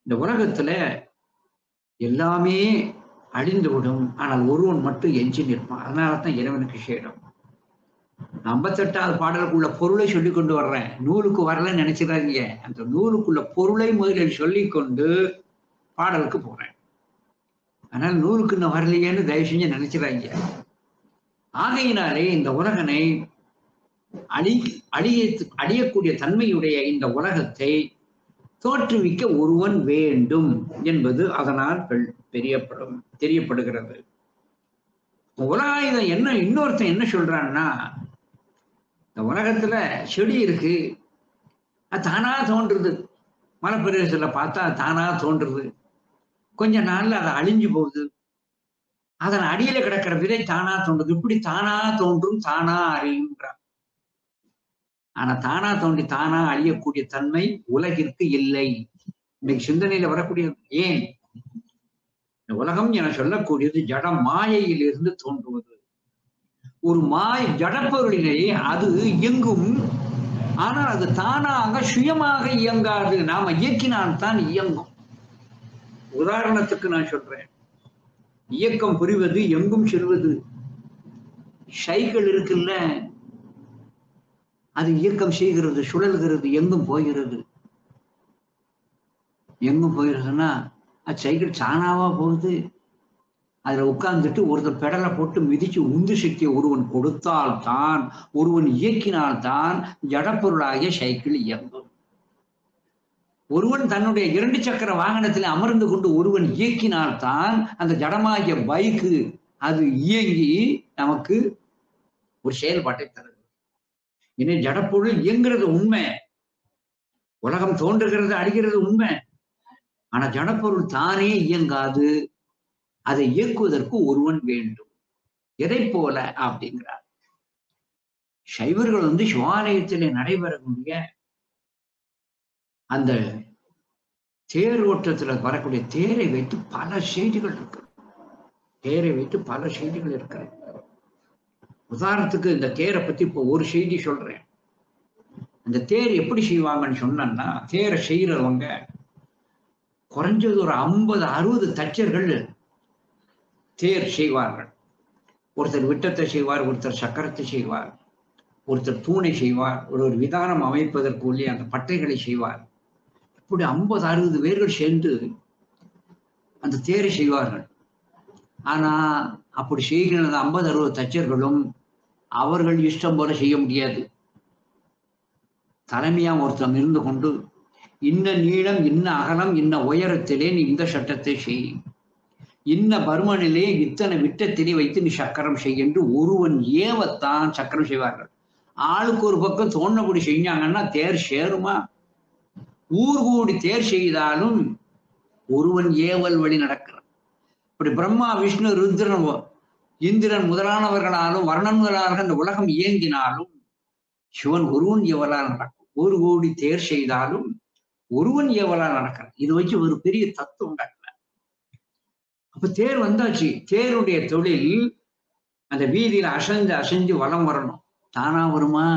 இந்த உலகத்துல எல்லாமே அழிந்துவிடும் ஆனால் ஒருவன் மட்டும் எஞ்சி நிற்பான் அதனால தான் இறைவனுக்கு சேடம் ஐம்பத்தெட்டாவது பாடலுக்குள்ள பொருளை சொல்லி கொண்டு வர்றேன் நூலுக்கு வரலன்னு நினைச்சிடாதீங்க அந்த நூலுக்குள்ள பொருளை முதலில் சொல்லிக் கொண்டு பாடலுக்கு போறேன் அதனால நூலுக்கு இன்னும் வரலையேன்னு தயவு செஞ்சு நினைச்சிடாதீங்க ஆகையினாலே இந்த உலகனை அழி அழிய அழியக்கூடிய தன்மையுடைய இந்த உலகத்தை தோற்றுவிக்க ஒருவன் வேண்டும் என்பது அதனால் பெ- பெரியப்படும் தெரியப்படுகிறது உலகாயுதம் என்ன இன்னொருத்தன் என்ன சொல்றான்னா இந்த உலகத்துல செடி இருக்கு அது தானா தோன்றுது மலைப்பிரதேசத்துல பார்த்தா அது தானா தோன்றுது கொஞ்ச நாள்ல அது அழிஞ்சு போகுது அதன் அடியில கிடக்கிற விதை தானா தோன்றுது இப்படி தானா தோன்றும் தானா அழியுன்றான் ஆனா தானா தோன்றி தானா அழியக்கூடிய தன்மை உலகிற்கு இல்லை இன்னைக்கு சிந்தனையில வரக்கூடிய ஏன் இந்த உலகம் என சொல்லக்கூடியது ஜட மாயையில் இருந்து தோன்றுவது ஒரு மாய் ஜடப்பொருளினை அது இயங்கும் ஆனால் அது தானாக சுயமாக இயங்காது நாம இயக்கினால் தான் இயங்கும் உதாரணத்துக்கு நான் சொல்றேன் இயக்கம் புரிவது எங்கும் செல்வது சைக்கிள் இருக்குல்ல அது இயக்கம் செய்கிறது சுழல்கிறது எங்கும் போகிறது எங்கும் போயிருதுன்னா அது சைக்கிள் சாணாவா போகுது அதுல உட்கார்ந்துட்டு ஒருத்தர் பெடலை போட்டு மிதிச்சு உந்து சக்தியை ஒருவன் கொடுத்தால் தான் ஒருவன் இயக்கினால் தான் ஜடப்பொருளாகிய சைக்கிள் இயங்கும் ஒருவன் தன்னுடைய இரண்டு சக்கர வாகனத்தில் அமர்ந்து கொண்டு ஒருவன் இயக்கினால் தான் அந்த ஜடமாகிய பைக்கு அது இயங்கி நமக்கு ஒரு செயல்பாட்டை தருது இனி ஜடப்பொருள் இயங்குறது உண்மை உலகம் தோன்றுகிறது அழிகிறது உண்மை ஆனா ஜடப்பொருள் தானே இயங்காது அதை இயக்குவதற்கு ஒருவன் வேண்டும் எதை போல அப்படிங்கிறார் சைவர்கள் வந்து சிவாலயத்திலே நடைபெறக்கூடிய அந்த தேர் ஓட்டத்துல வரக்கூடிய தேரை வைத்து பல செய்திகள் இருக்கு தேரை வைத்து பல செய்திகள் இருக்கிறது உதாரணத்துக்கு இந்த தேரை பத்தி இப்போ ஒரு செய்தி சொல்றேன் அந்த தேர் எப்படி செய்வாங்கன்னு சொன்னா தேரை செய்யறவங்க குறைஞ்சது ஒரு ஐம்பது அறுபது தச்சர்கள் தேர் செய்வார்கள் ஒருத்தர் விட்டத்தை செய்வார் ஒருத்தர் சக்கரத்தை செய்வார் ஒருத்தர் தூணை செய்வார் ஒரு ஒரு விதானம் அமைப்பதற்கு உள்ளே அந்த பட்டைகளை செய்வார் இப்படி ஐம்பது அறுபது பேர்கள் சேர்ந்து அந்த தேரை செய்வார்கள் ஆனா அப்படி செய்கிற அந்த ஐம்பது அறுபது தச்சர்களும் அவர்கள் இஷ்டம் போல செய்ய முடியாது தலைமையா ஒருத்தன் இருந்து கொண்டு இன்ன நீளம் இன்ன அகலம் இன்ன உயரத்திலே நீ இந்த சட்டத்தை செய் இன்ன பருமனிலே இத்தனை விட்டத்திலே வைத்து நீ சக்கரம் செய் என்று ஒருவன் ஏவத்தான் சக்கரம் செய்வார்கள் ஆளுக்கு ஒரு பக்கம் தோணபடி செஞ்சாங்கன்னா தேர் சேருமா ஊர் கூடி தேர் செய்தாலும் ஒருவன் ஏவல் வழி நடக்கிறான் இப்படி பிரம்மா விஷ்ணு ருத்ரன் இந்திரன் முதலானவர்களாலும் வர்ணன் முதலாளர்கள் இந்த உலகம் இயங்கினாலும் சிவன் ஒருவன் ஏவலால் நடக்கும் ஒரு கோடி தேர் செய்தாலும் ஒருவன் ஏவலால் நடக்கிறான் இது வச்சு ஒரு பெரிய தத்துவம் காட்டினார் அப்ப தேர் வந்தாச்சு தேருடைய தொழில் அந்த வீதியில அசைஞ்சு அசைஞ்சு வலம் வரணும் தானா வருமா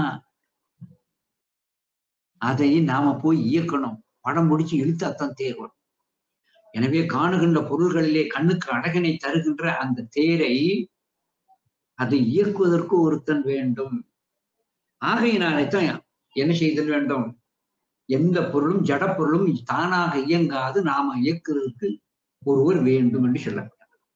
அதை நாம போய் இயக்கணும் படம் முடிச்சு இழுத்தாத்தான் தேர் வரும் எனவே காணுகின்ற பொருள்களிலே கண்ணுக்கு அழகினை தருகின்ற அந்த தேரை அதை இயக்குவதற்கு ஒருத்தன் வேண்டும் ஆகையினாலே தான் என்ன செய்தல் வேண்டும் எந்த பொருளும் ஜட பொருளும் தானாக இயங்காது நாம இயக்குறதுக்கு ஒருவர் வேண்டும் என்று சொல்லப்பட்டது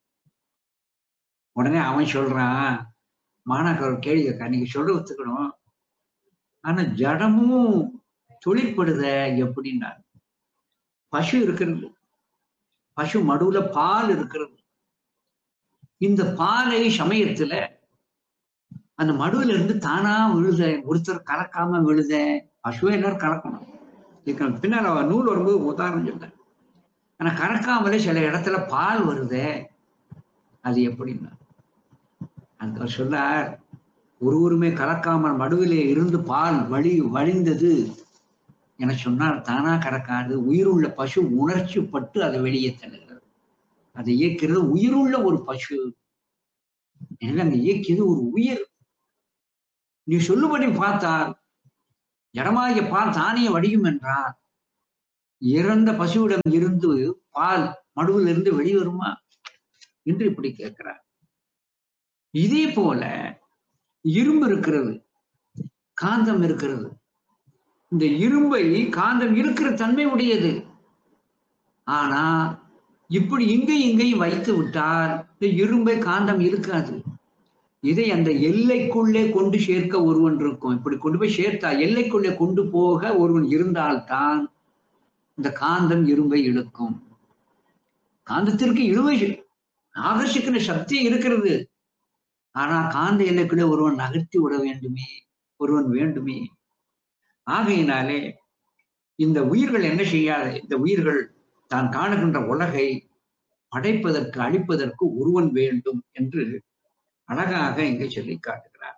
உடனே அவன் சொல்றான் மாணாக்கர் கேள்வி கேட்க நீங்க சொல்ல ஒத்துக்கணும் ஆனா ஜடமும் தொழிற்படுத எப்படின்னா பசு இருக்கிறது பசு மடுவுல பால் இருக்கிறது இந்த பாலை சமயத்துல அந்த மடுவுல இருந்து தானா விழுத ஒருத்தர் கலக்காம விழுத பசுவை எல்லாரும் கலக்கணும் இதுக்கு பின்னால் அவ நூல் வரும்போது உதாரணம் சொல்றேன் ஆனா கறக்காமலே சில இடத்துல பால் வருதே அது எப்படின்னா அந்த சொன்னார் ஒருவருமே கலக்காமல் மடுவிலே இருந்து பால் வழி வழிந்தது என சொன்னால் தானா கறக்காது உயிருள்ள பசு உணர்ச்சி பட்டு அதை வெளியே தள்ளுகிறது அதை இயக்கிறது உயிருள்ள ஒரு பசு எனவே அங்க இயக்கியது ஒரு உயிர் நீ சொல்லுபடி பார்த்தால் ஜடமாகிய பால் தானே வடியும் என்றால் இறந்த பசுவிடம் இருந்து பால் மடுவில் இருந்து வெளிவருமா என்று இப்படி கேட்கிறார் இதே போல இரும்பு இருக்கிறது காந்தம் இருக்கிறது இந்த இரும்பை காந்தம் இருக்கிற தன்மை உடையது ஆனா இப்படி இங்கேயும் இங்கேயும் வைத்து விட்டால் இந்த இரும்பை காந்தம் இருக்காது இதை அந்த எல்லைக்குள்ளே கொண்டு சேர்க்க ஒருவன் இருக்கும் இப்படி கொண்டு போய் சேர்த்தா எல்லைக்குள்ளே கொண்டு போக ஒருவன் இருந்தால்தான் இந்த காந்தம் இரும்பை இழுக்கும் காந்தத்திற்கு இழுவை ஆகர்ஷிக்கிற சக்தி இருக்கிறது ஆனா காந்த எல்லைக்குள்ளே ஒருவன் நகர்த்தி விட வேண்டுமே ஒருவன் வேண்டுமே ஆகையினாலே இந்த உயிர்கள் என்ன செய்யாது இந்த உயிர்கள் தான் காணுகின்ற உலகை படைப்பதற்கு அழிப்பதற்கு ஒருவன் வேண்டும் என்று அழகாக இங்கே சொல்லி காட்டுகிறார்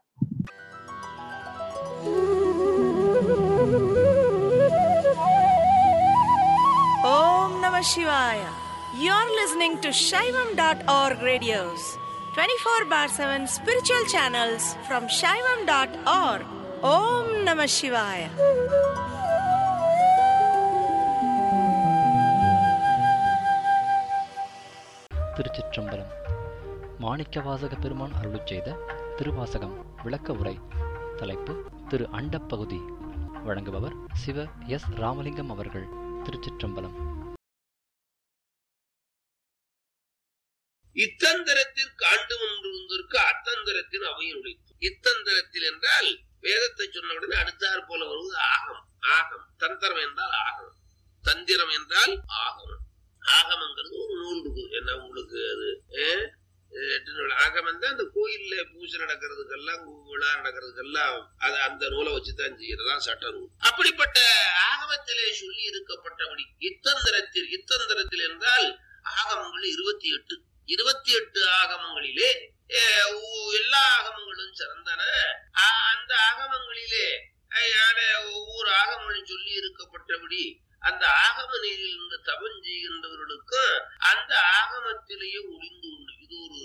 Om Namah Shivaya. You're listening to Shaivam.org radios, 24 bar 7 spiritual channels from Shaivam.org. Om Namah Shivaya. திருச்சிற்றம்பலம் மாணிக்கவாசக பெருமான் அருளுச் செய்த திருவாசகம் விளக்க உரை தலைப்பு திரு அண்டப்பகுதி வழங்குபவர் சிவ எஸ் ராமலிங்கம் அவர்கள் திருச்சிற்றம்பலம் இத்தந்திரத்தில் காண்டு ஒன்றிருந்திருக்கு அத்தந்திரத்தின் அவையின் உழைப்பு இத்தந்திரத்தில் என்றால் வேதத்தை சொன்ன உடனே அடுத்தாற் போல வருவது ஆகம் ஆகம் தந்திரம் என்றால் ஆகம் தந்திரம் என்றால் ஆகம் ஆகமங்கிறது ஒரு நூல் இருக்கு என்ன உங்களுக்கு அது அஹ், எட்டு நூல் ஆகம் என்றால் அந்த கோயில்ல பூஜை நடக்கிறதுக்கெல்லாம் விழா நடக்கிறதுக்கெல்லாம் அது அந்த நூலை வச்சுதான் செய்யறதா சட்ட நூல் அப்படிப்பட்ட ஆகமத்திலே சொல்லி இருக்கப்பட்டபடி இத்தந்திரத்தில் இத்தந்திரத்தில் என்றால் ஆகமங்கள் இருபத்தி எட்டு இருபத்தி எட்டு ஆகமங்களிலே அஹ், ஊ- எல்லா ஆகமங்களும் சிறந்தன அ- அந்த ஆகமங்களிலே அஹ், யார ஒவ்வொரு ஆகமங்களும் சொல்லி இருக்கப்பட்டபடி அந்த ஆகம நீரில் இருந்து தவம் செய்கின்றவர்களுக்கும் அந்த ஆகமத்திலேயே ஒளிந்து உண்டு இது ஒரு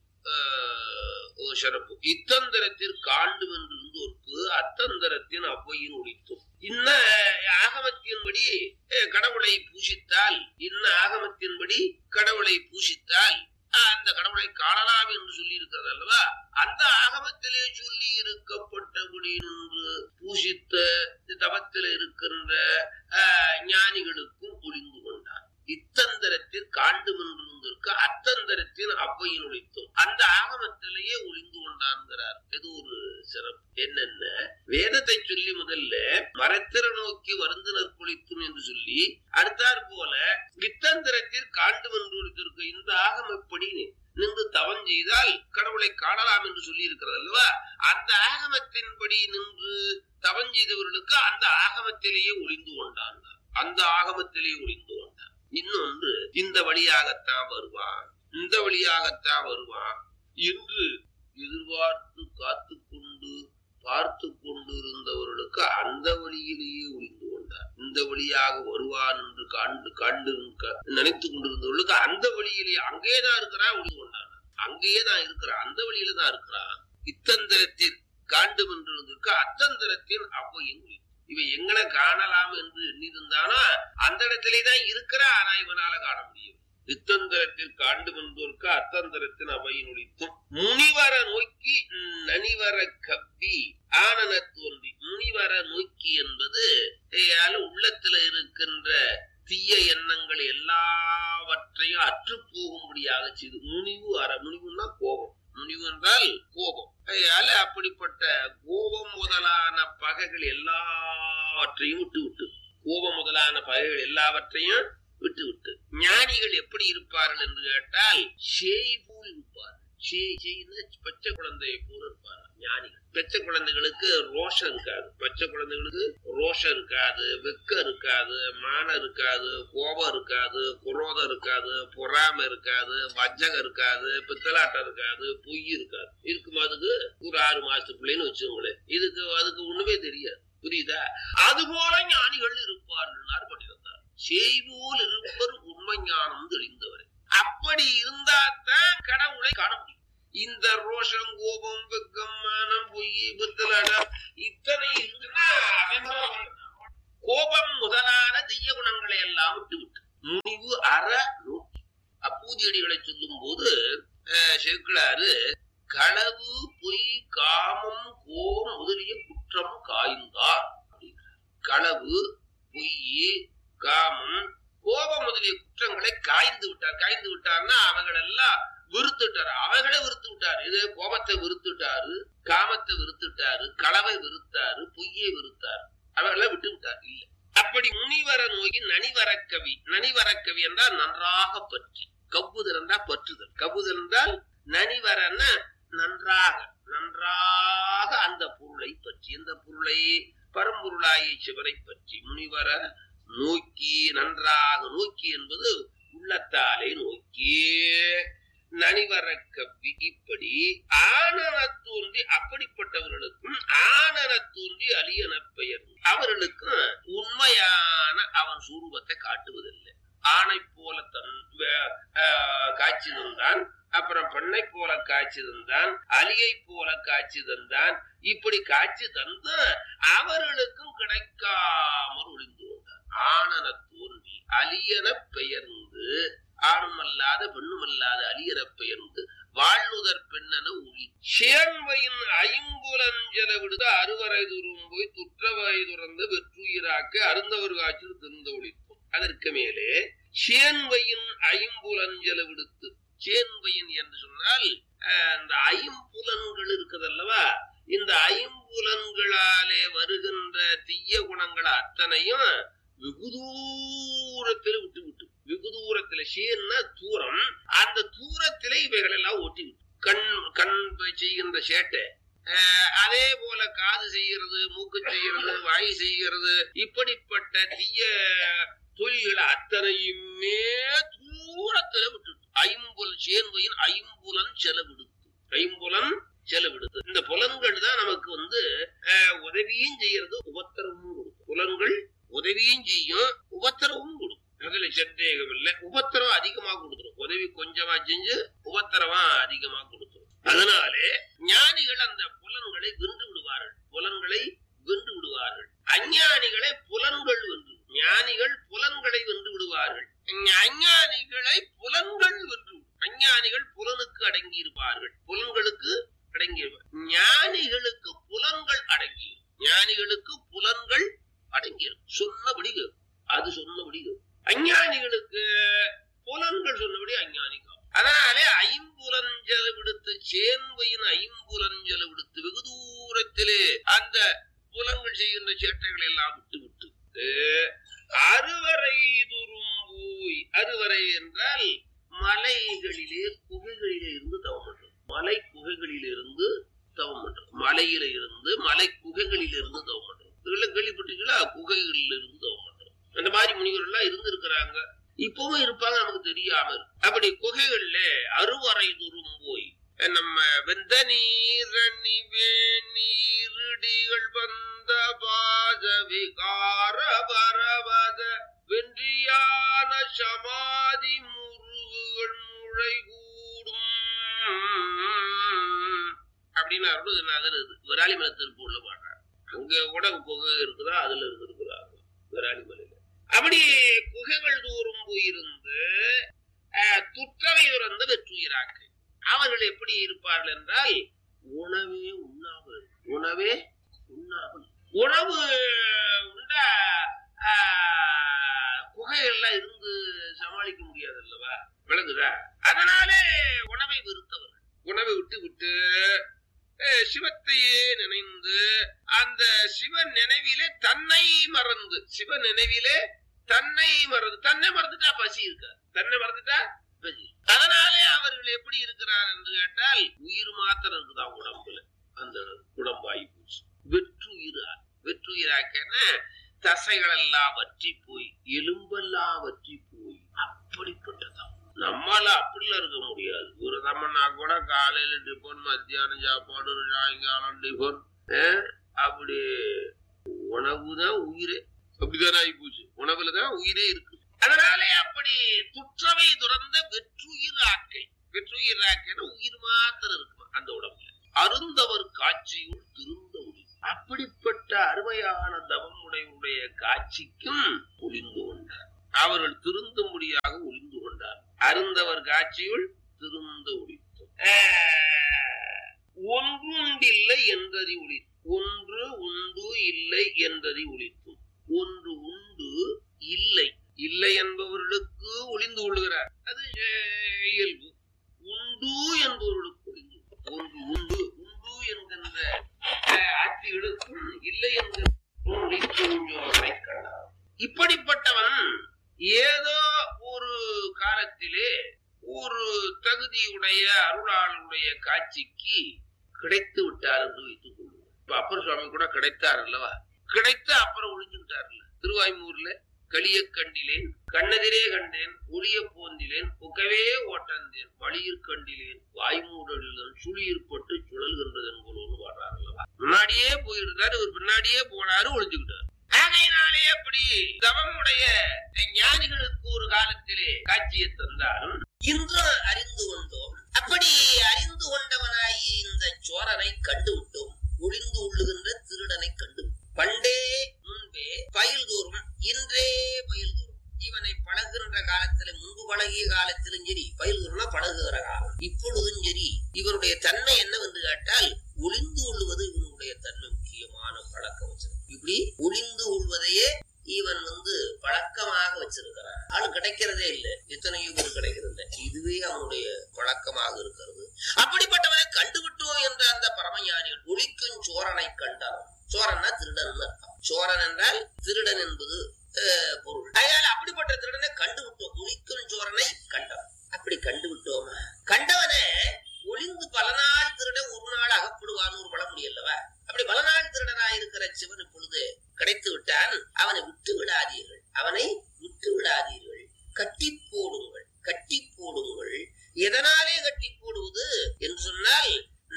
ஆஹ், ஒரு சிறப்பு இத்தந்திரத்தில் காண்டு என்று இருந்தோர்க்கு அத்தந்திரத்தின் அவ்வையின் ஒழித்தும் இன்ன ஆகமத்தின்படி அஹ், கடவுளை பூசித்தால் இன்ன ஆகமத்தின்படி கடவுளை பூசித்தால் அஹ், அந்த கடவுளை காணலாம் என்று சொல்லி இருக்கிறது அல்லவா அந்த ஆகமத்திலே சொல்லி இருக்கப்பட்டபடி நின்று பூசித்த தவத்தில் இருக்கின்ற ஆஹ், ஞானிகளுக்கும் ஒளிந்து கொண்டார் இத்தந்திரத்தில் காண்டு நின்றிருந்திருக்கு அத்தந்திரத்தில் அவ்வையின் ஒளித்தும் அந்த ஆகமத்திலேயே ஒளிந்து கொண்டான்கிறார் இது ஒரு சிறப்பு என்னென்ன வேதத்தை சொல்லி முதல்ல மரத்திர நோக்கி வருந்தினர் குளித்தும் என்று சொல்லி அடுத்தாற் போல இத்தந்திரத்தில் காண்டு நின்றிருக்க இந்த ஆகம் எப்படி நின்று தவம் செய்தால் கடவுளை காணலாம் என்று சொல்லி இருக்கிறது அல்லவா அந்த ஆகமத்தின்படி நின்று தவம் செய்தவர்களுக்கு அந்த ஆகமத்திலேயே ஒளிந்து கொண்டான் அந்த ஆகமத்திலேயே ஒளிந்து கொண்டான் இன்னொன்று இந்த வழியாகத்தான் வருவான் இந்த வழியாகத்தான் வருவான் என்று எதிர்பார்த்து காத்து கொண்டு பார்த்து கொண்டு இருந்தவர்களுக்கு அந்த வழியிலேயே ஒளிந்து கொண்டார் இந்த வழியாக வருவான் என்று கண்டு கண்டு நினைத்து கொண்டிருந்தவர்களுக்கு அந்த வழியிலேயே அங்கேதான் இருக்கிறான் ஒளிந்து கொண்டான் அங்கேயே தான் இருக்கிறான் அந்த வழியில தான் இருக்கிறான் இத்தந்திரத்தில் காண்டும் என்று இருந்திருக்கு அத்தந்திரத்தில் அவ்வையின் ஒளி இவன் எங்கன காணலாம் என்று எண்ணிருந்தானா அந்த இடத்திலே தான் இருக்கிறா ஆனா இவனால காண முடியும் இத்தந்திரத்தில் காண்டு வந்தோர்க்கு அத்தந்திரத்தின் அவையின் ஒளித்தும் முனிவர நோக்கி நனிவர கப்பி ஆனன தோன்றி முனிவர நோக்கி என்பது ஏயால உள்ளத்துல இருக்கின்ற தீய எண்ணங்கள் எல்லாவற்றையும் அற்று போகும்படியாக செய்து முனிவு அற முனிவுன்னா கோபம் முனிவு என்றால் கோபம் அதனால அப்படிப்பட்ட கோபம் முதலான பகைகள் எல்லாவற்றையும் விட்டு விட்டு கோபம் முதலான பகைகள் எல்லாவற்றையும் விட்டு விட்டு ஞானிகள் எப்படி இருப்பார்கள் என்று கேட்டால் சேய் போல் இருப்பார்கள் சேய் செய்னா பச்சை குழந்தையை போல இருப்பார்கள் ஞானிகள் பச்சை குழந்தைகளுக்கு ரோஷம் இருக்காது பச்சை குழந்தைகளுக்கு ரோஷம் இருக்காது வெக்கம் இருக்காது மானம் இருக்காது கோபம் இருக்காது குரோதம் இருக்காது பொறாமை இருக்காது வஞ்சகம் இருக்காது பித்தலாட்டம் இருக்காது பொய் இருக்காது இருக்கும் அதுக்கு ஒரு ஆறு மாசத்து பிள்ளைன்னு வச்சுக்கோங்களேன் இதுக்கு அதுக்கு ஒண்ணுமே தெரியாது புரியுதா அது போல ஞானிகள் இருப்பார்கள் பண்ணியிருந்தார் செய்வோல் இருப்பர் உண்மை ஞானம் தெளிந்தவர் அப்படி இருந்தாத்தான் கடவுளை காண முடியும் இந்த ரோஷம் கோபம் வெக்கம் மானம் பொய் பித்தலாட்டம் இத்தனை இருந்துன்னா அவன் தான் வாழ்றான். கோபம் முதலான தீய குணங்களை எல்லாம் விட்டு விட்டு முனிவு அற நோக்கி அப்பூதியடிகளை சொல்லும் போது சேர்க்கிறாரு களவு பொய் காமம் கோபம் முதலிய குற்றம் காய்ந்தார் அப்படிங்கிறார். களவு பொய் காமம் கோபம் முதலிய குற்றங்களை காய்ந்து விட்டார் காய்ந்து விட்டார்னா அவர்கள் எல்லாம் விருத்துட்டார் அவைகளை விருத்து விட்டார் இது கோபத்தை விருத்துட்டாரு காமத்தை விருத்துட்டாரு களவை விருத்தாரு பொய்யை விருத்தாரு அவர்களை விட்டு விட்டார் இல்ல அப்படி முனிவர நோக்கி நனிவரக்கவி நனிவரக்கவி என்றால் நன்றாக பற்றி கவ்வுதல் என்றால் பற்றுதல் கவ்வுதல் என்றால் நனிவரன்னா நன்றாக நன்றாக அந்த பொருளை பற்றி இந்த பொருளை பரம்பொருளாய சிவனை பற்றி முனிவர நோக்கி நன்றாக நோக்கி என்பது உள்ளத்தாலே நோக்கி நனிவர கவ்வி இப்படி ஆனன தோன்றி அப்படிப்பட்டவர்களுக்கும் ஆனன தோன்றி அலியன பெயர் அவர்களுக்கும் உண்மையான அவன் சூருவத்தை காட்டுவதில்லை ஆணை போல தன் வே- ஆஹ் காட்சி தந்தான் அப்புறம் பெண்ணை போல காட்சி தந்தான் அலியை போல காட்சி தந்தான் இப்படி காட்சி தந்து அவர்களுக்கும் கிடைக்காமல் ஒளிந்து வந்தார் ஆனன தோன்றி அலியன பெயர்ந்து ஆணுமல்லாத பெண்ணுமல்லாத அலியன பெயர்ந்து வாழ்நுதற் பெண்ணென ஒளி சேன்வையின் ஐம்புலஞ்சல விடுத அறுவரை தூரம் போய் துற்றவை துறந்து வெற்றுயிராக்க அருந்தவர் காட்சியில் திருந்த ஒளிப்போம் அதற்கு மேலே சேன்வையின் ஐம்புலஞ்சல விடுத்து சேன்வையின் என்று சொன்னால் அஹ், இந்த ஐம்புலன்கள் இருக்குதல்லவா இந்த ஐம்புலன்களாலே வருகின்ற தீய குணங்கள் அத்தனையும் வெகு தூரத்தில் விட்டு விட்டு வெகு தூரத்துல சேன்னா தூரம் அந்த தூரத்திலே இவைகள் எல்லாம் ஓட்டி விட்டு கண் கண் செய்கின்ற சேட்டை அஹ், அதே போல காது செய்கிறது மூக்கு செய்கிறது வாய் செய்கிறது இப்படிப்பட்ட தீய தொழில்கள் அத்தனையுமே தூரத்துல விட்டு ஐம்புல் சேர்வையின் ஐம்புலன் செலவிடுத்து ஐம்புலன் செலவிடுது இந்த புலன்கள் தான் நமக்கு வந்து அஹ், உதவியும் செய்யறது உபத்திரமும் கொடுக்கும் புலன்கள் உதவியும் செய்யும் உபத்திரமும் கொடுக்கும் அதுல சந்தேகம் இல்லை உபத்திரம் அதிகமா கொடுத்துரும் உதவி கொஞ்சமா செஞ்சு உபத்திரமா அதிகமா கொடுத்துரும் அதனாலே ஞானிகள் அந்த புலன்களை வென்று விடுவார்கள் புலன்களை வென்று விடுவார்கள் அஞ்ஞானிகளை புலன்கள் வென்று ஞானிகள் புலன்களை வென்று விடுவார்கள் அஞ்ஞானிகளை புலன்கள் வென்று விடும். அஞ்ஞானிகள் புலனுக்கு அடங்கி இருப்பார்கள் புலன்களுக்கு அடங்கி இருப்பார்கள். ஞானிகளுக்கு புலன்கள் அடங்கி இருக்கும். ஞானிகளுக்கு புலன்கள் அடங்கி இருக்கும். சொன்னபடி கேட்கும். அது சொன்னபடி கேட்கும். அஞ்ஞானிகளுக்கு புலன்கள் சொன்னபடி அஞ்ஞானிக்கும் அதனாலே ஐம்புலஞ்சல விடுத்து சேன்வையின் ஐம்புலஞ்சல விடுத்து வெகு தூரத்திலே அந்த புலன்கள் செய்கின்ற சேட்டைகளை எல்லாம் விட்டு விட்டு அறுவரை துரும்பூய் அறுவரை என்றால் மலைகளிலே குகைகளிலே இருந்து தவம் பண்றது மலை குகைகளிலே இருந்து தவம் பண்றது மலையில இருந்து மலை குகைகளில இருந்து தவம் பண்றது இதெல்லாம் கேள்விப்பட்டீங்களா குகைகளில இருந்து தவம் பண்றது அந்த மாதிரி முனிவர்கள் எல்லாம் இருந்து இருக்கிறாங்க இப்பவும் இருப்பாங்க நமக்கு தெரியாம இருக்கு அப்படி குகைகள்ல அறுவரை துரும் போய் நம்ம வெந்த நீரணி நீரடிகள் வந்த பாத விகார பரவத வென்றியான சமாதி முருகுகள் முளை கூடும் அப்படின்னு அருணகிரிநாதர் இது விராலிமலை திருப்பூர்ல பாடுறார் அங்க கூட குகை இருக்குதா அதுல இருந்திருக்கிறாங்க விராலிமலையில அப்படி குகைகள் தூரம் போயிருந்து அஹ், துற்றவை துறந்த வெற்றுயிராக்கு அவர்கள் எப்படி இருப்பார்கள் என்றால் உணவே உண்ணாமல் உணவே உண்ணாமல் உணவு உண்டா ஆஹ், குகைகள்லாம் இருந்து சமாளிக்க முடியாது அல்லவா விளங்குதா அதனாலே உணவை வெறுத்தவர்கள் உணவை விட்டு விட்டு அஹ், சிவத்தையே நினைந்து அந்த சிவ நினைவிலே தன்னை மறந்து சிவ நினைவிலே தன்னை மறந்து தன்னை மறந்துட்டா பசி இருக்க தன்னை மறந்துட்டா பசி அதனாலே அவர்கள் எப்படி இருக்கிறார் என்று கேட்டால் உயிர் மாத்திரம் இருக்குதான் உடம்புல அந்த உடம்பாய் போச்சு வெற்றுயிரா வெற்றுயிராக்கன தசைகள் எல்லாம் வற்றி போய் எலும்பெல்லாம் வற்றி போய் அப்படிப்பட்டதான் நம்மளால அப்படிலாம் இருக்க முடியாது ஒரு தம்மனா கூட காலையில டிஃபன் மத்தியானம் சாப்பாடு சாயங்காலம் டிஃபன் அப்படி உணவுதான் உயிரே அப்படிதானே ஆகி போச்சு உணவுலதான் உயிரே இருக்கு அதனாலே அப்படி துற்றவை துறந்த வெற்றுயிர் ஆக்கை வெற்றுயிர் ஆக்கைன்னா உயிர் மாத்திரம் இருக்கும் அந்த உடம்புல அருந்தவர் காட்சியுள் திருந்த ஒளி அப்படிப்பட்ட அருமையான தவமுடையுடைய காட்சிக்கும் ஒளிந்து கொண்டார் அவர்கள் திருந்தும்படியாக ஒளிந்து கொண்டார் அருந்தவர் காட்சியுள் திருந்த ஒளித்தோம் ஒன்றுண்டில்லை என்றறி ஒளி ஒன்று உண்டு இல்லை என்றறி ஒளித்தும் ஒன்று உண்டு இல்லை இல்லை என்பவர்களுக்கு ஒளிந்து கொள்கிறார் அது அஹ், இயல்பு உண்டு என்பவர்களுக்கு ஒளிந்து ஒன்று உண்டு உண்டு என்கின்ற அஹ், ஆட்சிகளுக்கும் இல்லை என்கிற ஒளித்து உஞ்சோரை கண்டார் இப்படிப்பட்டவன் ஏதோ ஒரு காலத்திலே ஒரு தகுதியுடைய அருளாளுடைய காட்சிக்கு கிடைத்து விட்டார் என்று வைத்துக் கொள்வோம் இப்ப அப்பர் சுவாமி கூட கிடைத்தார் அல்லவா கிடைத்து அப்புறம் ஒளிஞ்சுக்கிட்டார்ல திருவாய்மூர்ல களிய கண்டிலேன் கண்ணெதிரே கண்டேன் ஒளிய போந்திலேன் புகவே ஓட்டந்தேன் வழியிற் கண்டிலேன் வாய்மூடலிலும் சுழியிற்பட்டு சுழல்கின்றதன் போலன்னு பாடுறாரு அல்லவா முன்னாடியே போயிருந்தாரு இவர் பின்னாடியே போனாரு ஒளிஞ்சுக்கிட்டார் ஆகையினாலே அப்படி தவமுடைய ஞானிகளுக்கு ஒரு காலத்திலே காட்சியை தந்தாலும் இன்று அறிந்து கொண்டோம் அப்படி அறிந்து கொண்டவனாகி இந்த சோரனை கண்டு விட்டோம் ஒளிந்து உள்ளுகின்ற திருடனை கண்டு பண்டே முன்பே பயில் தோறும் இன்றே பயில் தோறும் இவனை பழகுகின்ற காலத்துல முன்பு பழகிய காலத்திலும் சரி பயில் தோறும்னா பழகுகிற காலம் இப்பொழுதும் சரி இவருடைய தன்மை என்னவென்று கேட்டால் ஒளிந்து கொள்வது இவனுடைய தன்மை முக்கியமான பழக்கம் வச்சிருக்க இப்படி ஒளிந்து கொள்வதையே இவன் வந்து பழக்கமாக வச்சிருக்கிறான் ஆளு கிடைக்கிறதே இல்லை எத்தனையோ பேர் கிடைக்கிறது இதுவே அவனுடைய பழக்கமாக இருக்கிறது அப்படிப்பட்டவனை கண்டுவிட்டோம் என்ற அந்த பரமஞானிகள் ஒளிக்கும் சோரனை கண்டான் சோரன்னா திருடன் அர்த்தம் சோரன் என்றால் திருடன் என்பது அஹ், பொருள் அதனால அப்படிப்பட்ட திருடனை கண்டுவிட்டோம் ஒளிக்கும் சோரனை கண்டவன் அப்படி கண்டுவிட்டோம் கண்டவனே ஒளிந்து பல நாள் திருடன் ஒரு நாள் அகப்படுவான்னு ஒரு பழமொழி அல்லவா அப்படி பல நாள் திருடனாய் இருக்கிற சிவன் இப்பொழுது கிடைத்து விட்டான் அவனை விட்டு விடாதீர்கள் அவனை விட்டு விடாதீர்கள் கட்டி போடுங்கள் கட்டி போடுங்கள் எதனாலே கட்டி போடுவது என்று சொன்னால்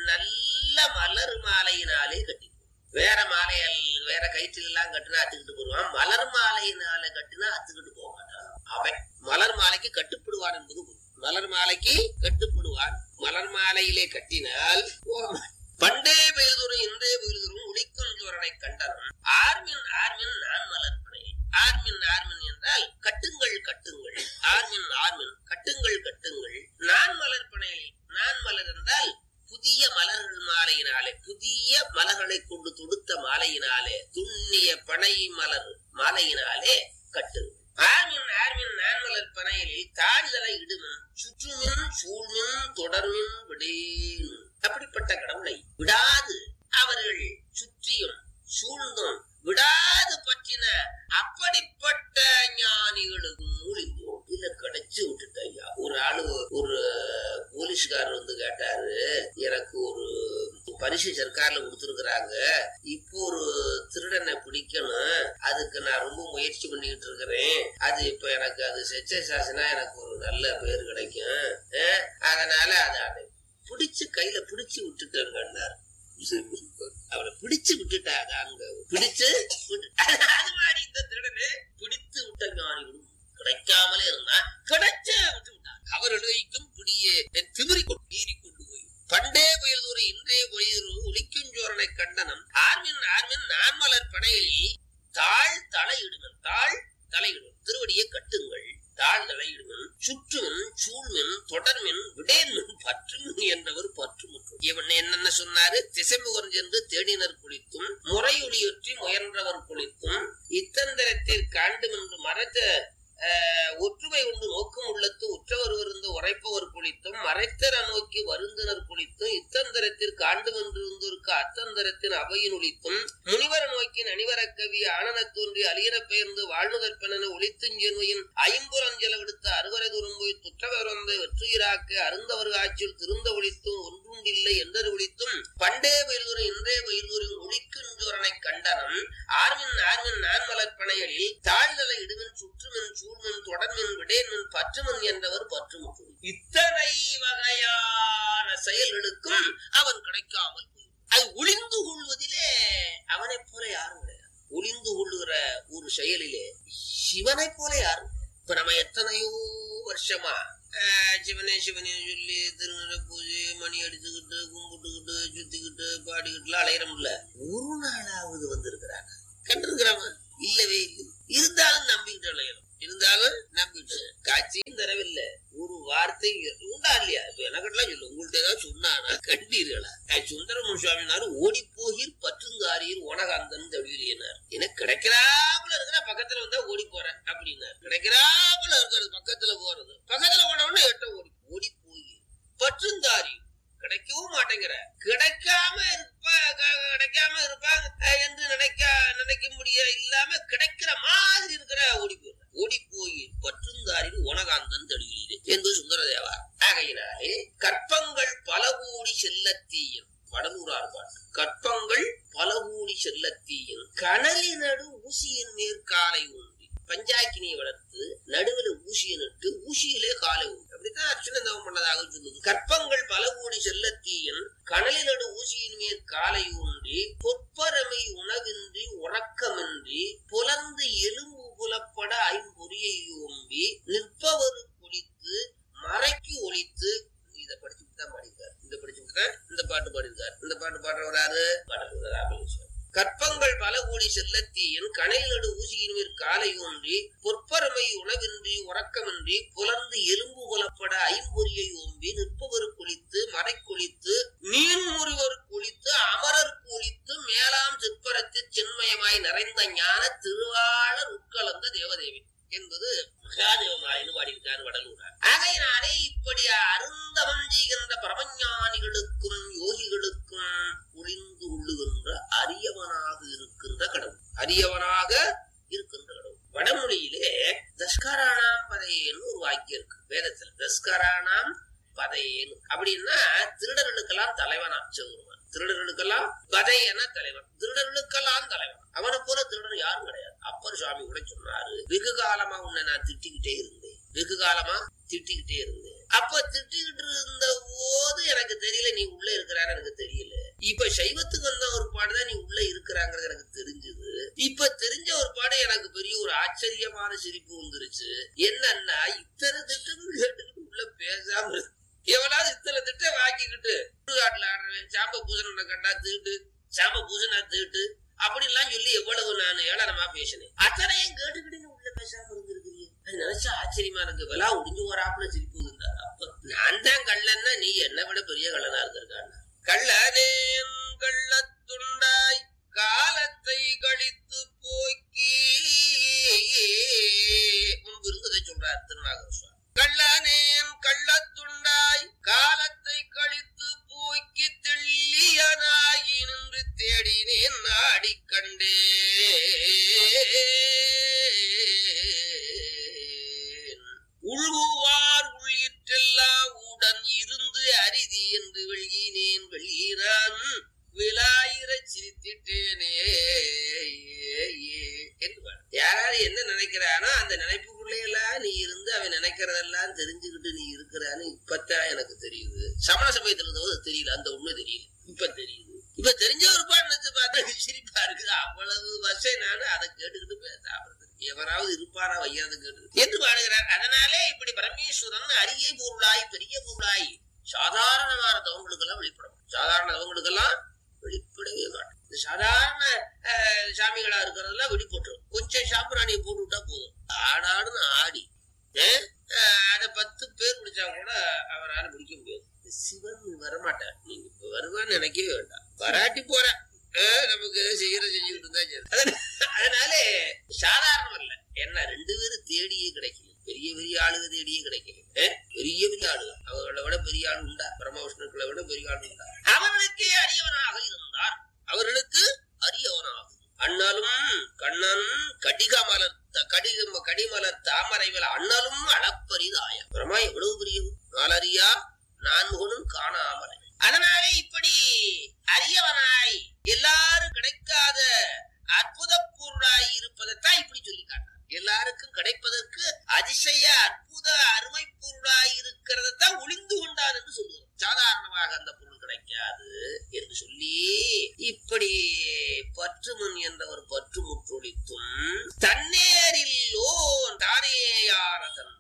நல்ல மலர் மாலையினாலே கட்டி போடும். வேற மாலையல் வேற கயிற்றில் எல்லாம் கட்டினா அத்துக்கிட்டு போடுவான் மலர் மாலையினால கட்டினா அத்துக்கிட்டு போக மாட்டான் அவன் மலர் மாலைக்கு கட்டுப்படுவான் என்பது பொருள். மலர் மாலைக்கு கட்டுப்படுவான் மலர் மாலையிலே கட்டினால் போக மாட்டான். பண்டே பெய்துரும் இன்றே பெய்துரும் ஒளிக்கும் சோரனை கண்டனம் ஆர்மின் ஆர்மின் நான் மலர்பனை ஆர்மின் ஆர்மின் என்றால் கட்டுங்கள் கட்டுங்கள் ஆர்மின் ஆர்மின் கட்டுங்கள் கட்டுங்கள் நான் மலர்பனையில் நான் மலர் என்றால் புதிய மலர்கள் மாலையினாலே புதிய மலர்களை கொண்டு தொடுத்த மாலையினாலே துண்ணிய பனை மலர் மாலையினாலே கட்டுங்கள் ஆர்மின் ஆர்மின் நான் மலர் பனையிலில் தாழ்தலை இடுமின் சுற்றுமின் சூழ்மின் தொடர்மின் விடேன் அப்படிப்பட்ட கடவுளை விடாது அவர்கள் சுற்றியும் சூழ்ந்தும் விடாது பற்றின அப்படிப்பட்ட ஞானிகளுக்கும் மூலிந்தோம் இல்ல கிடைச்சு விட்டுட்ட ஐயா ஒரு ஆளு ஒரு போலீஸ்காரர் வந்து கேட்டாரு எனக்கு ஒரு பரிசு சர்க்கார்ல கொடுத்துருக்குறாங்க இப்போ ஒரு திருடனை பிடிக்கணும் அதுக்கு நான் ரொம்ப முயற்சி பண்ணிக்கிட்டு இருக்கிறேன் அது இப்ப எனக்கு அது செச்ச சாசனா எனக்கு ஒரு நல்ல பேர் கிடைக்கும் அஹ், அதனால அதை அதை பிடிச்சு கையில பிடிச்சு விட்டுட்டேங்கன்னாரு அவனை பிடிச்சு விட்டுட்டாங்க அங்க பிடிச்சு விட்டு- அது மாதிரி இந்த திருடனை பிடித்து விட்ட ஞானிகளும் கிடைக்காமலே இருந்தா கிடைச்சு விட்டு விட்டான் அவர்களுக்கும் பிடியே என் திமிரி கொண்டு மீறி கொண்டு போய் பண்டே புயல்தூர் இன்றே பொழிதூர் ஒலிக்கும் சோரனை கண்டனம் ஆர்மின் ஆர்மின் நான்மலர் பனையில் தாழ் தலையிடுவன் தாழ் தலையிடும் திருவடியை கட்டுங்கள் தாழ் தலையிடுவன் சுற்றுமின் சூழ்மின் தொடர்மின் விடேன்மின் பற்றுமின் என்றவர் பற்றுமுற்று இவன் என்னென்ன சொன்னாரு திசைமுகன் சென்று தேடினர் குளித்தும் முறையொலியொற்றி முயன்றவர் குளித்தும் இத்தந்திரத்தில் காண்டும் என்று மறைத்த ஆஹ், ஒற்றுமை உண்டு நோக்கம் உள்ளத்து உற்றவர் விருந்து உரைப்பவர் குளித்தும் மறைத்தர நோக்கி வருந்தினர் குளித்தும் இத்தந்திரத்தில் காண்டு வென்றிருந்திருக்க அத்தந்திரத்தின் அவையின் ஒளித்தும் முனிவர் நோக்கின் அணிவரக் கவி ஆனனத் தோன்றி அலியன பெயர்ந்து வாழ்நுதற்பென ஒளித்துஞ்சென்மையின் ஐம்புறஞ்சல விடுத்த அறுவரை தூரம் போய் துற்றவர் வந்து வெற்றுயிராக்க அருந்தவர் காட்சியில் திருந்த ஒளித்தும் ஒன்றுண்டில்லை என்றது ஒளித்தும் பண்டே பயில்துறை இன்றே பயில்துறை ஒளிக்குஞ்சோரனை கண்டனம் ஆர்மின் ஆர்மின் நான்மலர் பனைகளில் தாழ்தலை இடுவன் சுற்றுமின் சூழ்மின் தொடர்மின் விடேன்மின் பற்றுமின் என்றவர் பற்றுமுற்று இத்தனை வகையான செயல்களுக்கும் அவன் கிடைக்காமல் போய் அது ஒளிந்து கொள்வதிலே அவனைப் போல யாரும் கிடையாது ஒளிந்து கொள்ளுகிற ஒரு செயலிலே சிவனைப் போல யாரும் இப்ப நம்ம எத்தனையோ வருஷமா ஆஹ் சிவனே சிவனே சொல்லி திருநெல்வேலி பூஜை மணி அடிச்சுக்கிட்டு கும்பிட்டுக்கிட்டு சுத்திக்கிட்டு பாடிக்கிட்டுலாம் அலையிறோம்ல ஒரு நாளாவது வந்திருக்கிறாங்க கண்டிருக்கிறாங்க இல்லவே இல்லை இருந்தாலும் நம்பிக்கிட்டு அலையிறோம் இருந்தாலும் நம்பிட்டு காட்சியும் தரவில்லை ஒரு வார்த்தை உண்டா இல்லையா இப்ப எனக்கிட்டலாம் சொல்லு உங்கள்ட்ட ஏதாவது சொன்னானா கண்டீர்களா அஹ் சுந்தரமு சுவாமினாரு ஓடி போகீர் பற்றுங்காரீர் உனகாந்தன் தவிலியினார் எனக்கு கிடைக்கிறாப்புல இருக்கிற பக்கத்துல வந்தா ஓடி போறேன் அப்படின்னாரு கிடைக்கிறாப்புல இருக்கிறது பக்கத்துல போறது பக்கத்துல போன உடனே எட்ட ஓடி ஓடி போய் பற்றுந்தாரி கிடைக்கவும் மாட்டேங்கிற கிடைக்காம இருப்ப க- கிடைக்காம இருப்பாங்க அஹ் என்று நினைக்க நினைக்க முடிய இல்லாம கிடைக்கிற மாதிரி இருக்கிற ஓடி போயிடுற ஓடி போய் பற்றுந்தாரில் உனகாந்தன் தடுகிறீரே என்பது சுந்தரதேவா ஆகையினாலே கற்பங்கள் பல கோடி செல்லத்தீயன் வடலூரார் பாட்டு கற்பங்கள் பல கோடி செல்லத்தீயன் கனலினடு ஊசியின் மேற்காலை ஊன்றி பஞ்சாக்கினியை வளர்த்து நடுவுல ஊசியை நட்டு ஊசியிலே காலை உண்டு அப்படித்தான் அர்ச்சனை தவம் பண்ணதாக சொல்லுது கற்பங்கள் பல கோடி செல்லத்தீயன் கனலினடு ஊசியின் மேல் காலை ஊன்றி பொற்பரமை உணவின்றி உறக்கமின்றி புலர்ந்து எலும்பு புலப்பட ஐம்பொறியை ஓம்பி நிற்பவரு குளித்து மறைக்கு ஒழித்து இதை படிச்சுட்டு தான் பாடியிருக்காரு இந்த படிச்சுட்டு தான் இந்த பாட்டு பாடியிருக்காரு இந்த பாட்டு பாடுறவர் யாரு பாடுறவர் ராமலிங்கம் கற்பங்கள் பல கோடி செல்லத்தீயன் கனையிலடு ஊசியின் மேல் காலை ஊன்றி பொற்பரமை உணவின்றி உறக்கமின்றி புலர்ந்து எலும்பு புலப்பட ஐம்பொறியை ஓம்பி நிற்பவர் குளித்து மறை குளித்து நீன் முறிவர் குளித்து அமரர் குளித்து மேலாம் சிற்பரத்தில் சின்மயமாய் நிறைந்த ஞான திருவாளர் உட்கலந்த தேவதேவி என்பது மகாதேவமாயின்னு பாடியிருக்காரு வடலூரார் ஆகையினாலே இப்படி அருந்தவம் செய்கின்ற பரமஞானிகளுக்கும் யோகிகளுக்கும் ஒளிந்து கொள்ளுகின்ற அரியவனாக இருக்கின்ற கடவுள் அரியவனாக இருக்கின்ற கடவுள் வடமொழியிலே தஸ்கராணாம் பதையேன்னு ஒரு வாக்கியம் இருக்கு வேதத்துல தஸ்கராணாம் பதையேன்னு அப்படின்னா திருடர்களுக்கெல்லாம் தலைவனா சிவருமான் திருடர்களுக்கெல்லாம் பதையன தலைவன் திருடர்களுக்கெல்லாம் தலைவன் அவனை போல திருடன் யாரும் கிடையாது அப்பர் சுவாமி கூட சொன்னாரு வெகு காலமா உன்னை நான் திட்டிக்கிட்டே இருந்தேன் வெகு காலமா திட்டிக்கிட்டே இருந்தேன் அப்ப திட்டிக்கிட்டு இருந்த போது எனக்கு தெரியல நீ உள்ள இருக்கிறான்னு எனக்கு தெரியல இப்ப சைவத்துக்கு வந்த ஒரு பாடுதான் நீ உள்ள இருக்கிறாங்கிறது எனக்கு தெரிஞ்சது இப்ப தெரிஞ்ச ஒரு பாடு எனக்கு பெரிய ஒரு ஆச்சரியமான சிரிப்பு வந்துருச்சு என்னன்னா இத்தனை திட்டங்கள் கேட்டுக்கிட்டு உள்ள பேசாம இருக்கு எவனாவது இத்தனை திட்டம் வாங்கிக்கிட்டு சுடுகாட்டுல ஆடுறவன் சாம்ப பூசணனை கண்டா தீட்டு சாம்ப பூசணா தீட்டு அப்படின்லாம் சொல்லி எவ்வளவு நான் ஏளனமா பேசினேன் அத்தனையும் கேட்டுக்கிட்டு நீ உள்ள பேசாம இருந்திருக்கிறீங்க அது நினைச்சா ஆச்சரியமா இருக்கு விழா முடிஞ்சு வராப்புல சிரிப்பு இருந்தார் அப்ப நான் தான் கள்ளன்னா நீ என்னை விட பெரிய கள்ளனா இருந்திருக்கான் கள்ளனேன் கள்ளத்துண்டாய் காலத்தை கழித்து போக்கி முன்பு இருந்ததை சொல்றார் திருநாகர சுவாமி கள்ளனேன் கள்ளத்துண்டாய் காலத்தை கழித்து போக்கி தெள்ளியனாகி நின்று தேடினேன் நாடி கண்டேன் உள்குவார் உள்ளிட்டெல்லாம் உடன் இருந்து அரிதி என்று வெள்ளினேன் வெள்ளினான் விலாயிர சிரித்திட்டேனே என்று பாடு. யாராவது என்ன நினைக்கிறானோ அந்த நினைப்புக்குள்ளே எல்லாம் நீ இருந்து அவன் நினைக்கிறதெல்லாம் தெரிஞ்சுக்கிட்டு நீ இருக்கிறான்னு இப்பத்தான் எனக்கு தெரியுது சமண சமயத்துல இருந்தபோது தெரியல அந்த உண்மை தெரியல இப்ப தெரியுது இப்ப தெரிஞ்ச ஒரு பாட்டு நினைச்சு பார்த்தா சிரிப்பா இருக்குது அவ்வளவு வருஷம் நானு அதை கேட்டுக்கிட்டு பேசாம எவராவது இருப்பாரா வையாது கேட்டு என்று பாடுகிறார் அதனாலே இப்படி பரமேஸ்வரன் அரிய பொருளாய் பெரிய பொருளாய் சாதாரணமான தவங்களுக்கெல்லாம் வெளிப்படும் சாதாரண தவங்களுக்கெல்லாம் வெளிப்படவே மாட்டோம் இந்த சாதாரண அஹ், சாமிகளா இருக்கிறதெல்லாம் வெளிப்பட்டுரும் கொஞ்சம் சாம்பிராணியை போட்டு விட்டா போதும் ஆடாடுன்னு ஆடி அஹ், அஹ், அதை பத்து பேர் பிடிச்சா கூட அவரால பிடிக்க முடியாது இந்த சிவன் வரமாட்டார் நீங்க இப்ப வருவான்னு நினைக்கவே வேண்டாம் வராட்டி போற அஹ், நமக்கு செய்யற செஞ்சுக்கிட்டு இருந்தா சரி அதனால- அதனாலே சாதாரணம் இல்ல என்ன ரெண்டு பேரும் தேடியே கிடைக்கல பெரிய பெரிய ஆளுங்க தேடியே கிடைக்கல அஹ், பெரிய பெரிய ஆளுங்க அவர்களை விட பெரிய ஆள் உண்டா பிரம்மவிஷ்ணுக்களை விட பெரிய ஆள் உண்டா அவர்களுக்கே அரியவனாக இருந்தார் அவர்களுக்கு அரியவனாக அண்ணலும் கண்ணனும் கடிகமலர் கடிக கடிமலர் தாமரைகள் அண்ணலும் அளப்பரிதாய பிரமா எவ்வளவு பெரியவர் நாலறியா நான்முகனும் காணாமலை அதனாலே இப்படி அரியவனாய் எல்லாரும் கிடைக்காத அற்புத பொருளாய் இருப்பதைத்தான் இப்படி சொல்லி காட்டார் எல்லாருக்கும் கிடைப்பதற்கு அதிசய அற்புத அருமை பொருளாய் இருக்கிறதான் ஒளிந்து கொண்டான் என்று சொல்லுவோம் சாதாரணமாக அந்த பொருள் கிடைக்காது என்று சொல்லி இப்படி பற்றுமன் என்ற ஒரு பற்று முற்றொழித்தும் தன்னேரில்லோ தானேயான தன்மை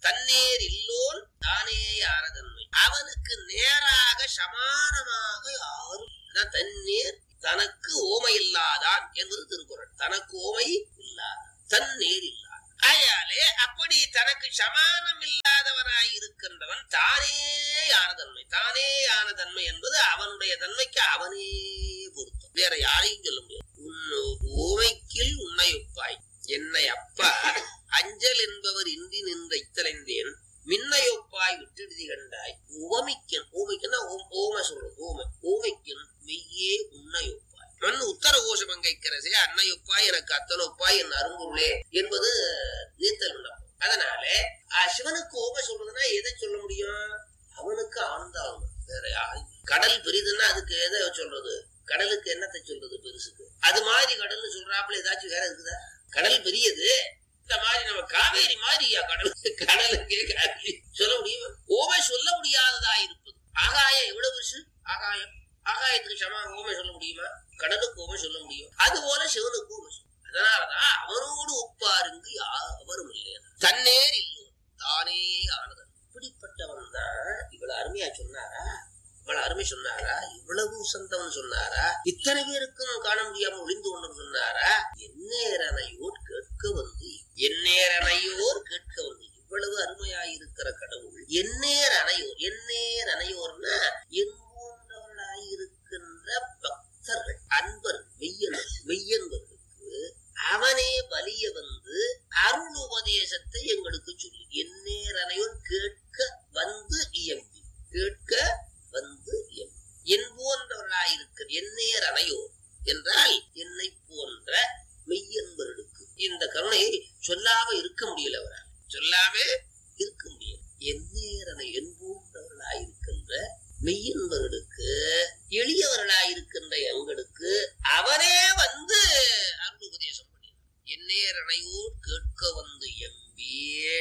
தன்னேர் இல்லோன் தானே யார தன்மை அவனுக்கு நேராக சமானமாக யாரும் அதான் தன்னேர் தனக்கு ஓமை இல்லாதான் என்பது திருக்குறள் தனக்கு ஓமை இல்லாதான் தன்னேர் இல்லாதான் ஆயாலே அப்படி தனக்கு சமானம் இல்லாதவனாய் இருக்கின்றவன் தானே யான தன்மை தானே யான தன்மை என்பது அவனுடைய தன்மைக்கு அவனே பொருத்தம் வேற யாரையும் சொல்ல முடியாது உன் ஓமைக்கில் உன்னை ஒப்பாய் என்னை அப்பா அஞ்சல் என்பவர் இன்றி நின்ற இத்தலைந்தேன் மின்னையொப்பாய் விட்டுடுதி கண்டாய் உவமிக்கன் ஓமைக்குன்னா ஓம சொல்றது ஓமை ஓமைக்கன் மெய்யே உன்னையொப்பாய் மண் உத்தர கோஷமங்கைக்கிறசே அன்னையொப்பாய் எனக்கு அத்தனொப்பாய் என் அருங்குருளே என்பது நீத்தல் விண்ணப்பம் அதனால ஆஹ், சிவனுக்கு ஓமை சொல்றதுன்னா எதை சொல்ல முடியும் அவனுக்கு ஆழ்ந்தாங்க வேற யாரும் இல்ல. கடல் பெரிதுன்னா அதுக்கு எதை சொல்றது கடலுக்கு என்னத்தை சொல்றது பெருசுக்கு அது மாதிரி கடல்னு சொல்றாப்புல ஏதாச்சும் வேற இருக்குதா கடல் பெரியது இந்த மாதிரி நம்ம காவேரி மாதிரியா கடல் கடலுக்கே காவேரி சொல்ல முடியுமா ஓமை சொல்ல முடியாததா இருப்பது ஆகாயம் எவ்வளவு பெருசு ஆகாயம் ஆகாயத்துக்கு சம ஓமை சொல்ல முடியுமா கடலுக்கு ஓமை சொல்ல முடியும் அது போல சிவனுக்கு ஓமை சொல்லும் அதனாலதான் அவனோடு ஒப்பாருங்கு அவரும் இல்லை தன்னேர் இல்லோ தானே ஆனது இப்படிப்பட்டவன் தான் இவ்வளவு அருமையா சொன்னாரா இவ்வளவு அருமை சொன்னாரா இவ்வளவு சொந்தவன் சொன்னாரா இத்தனை பேருக்கும் காண முடியாம ஒளிந்து கொண்டு சொன்னாரா எந்நேரனையோர் கேட்க வந்து எந்நேரனையோர் கேட்க வந்து இவ்வளவு அருமையாயிருக்கிற கடவுள் எந்நேர் அணையோர் எந்நேர் அணையோர்னா என் போன்றவர்களாயிருக்கின்ற பக்தர்கள் அன்பர் மெய்யன் மெய்யன்பர்களுக்கு அவனே வலிய வந்து அருள் உபதேசத்தை எங்களுக்கு சொல்லி எந்நேர் அணையோர் கேட்க வந்து இயம்பி கேட்க வந்து இயம்பி என் போன்றவர்களாயிருக்கிற எந்நேர் அணையோர் என்றால் என்னை போன்ற மெய்யன்பர்களுக்கு இந்த கருணையை சொல்லாம இருக்க முடியல அவரால் சொல்லாம இருக்க முடியல எந்நேரனை என் போன்றவர்களாயிருக்கின்ற மெய்யன்பர்களுக்கு எளியவர்களாயிருக்கின்ற எங்களுக்கு அவனே வந்து அருள் உபதேசம் பண்ணினார் எந்நேரனையோர் கேட்க வந்து எம்பி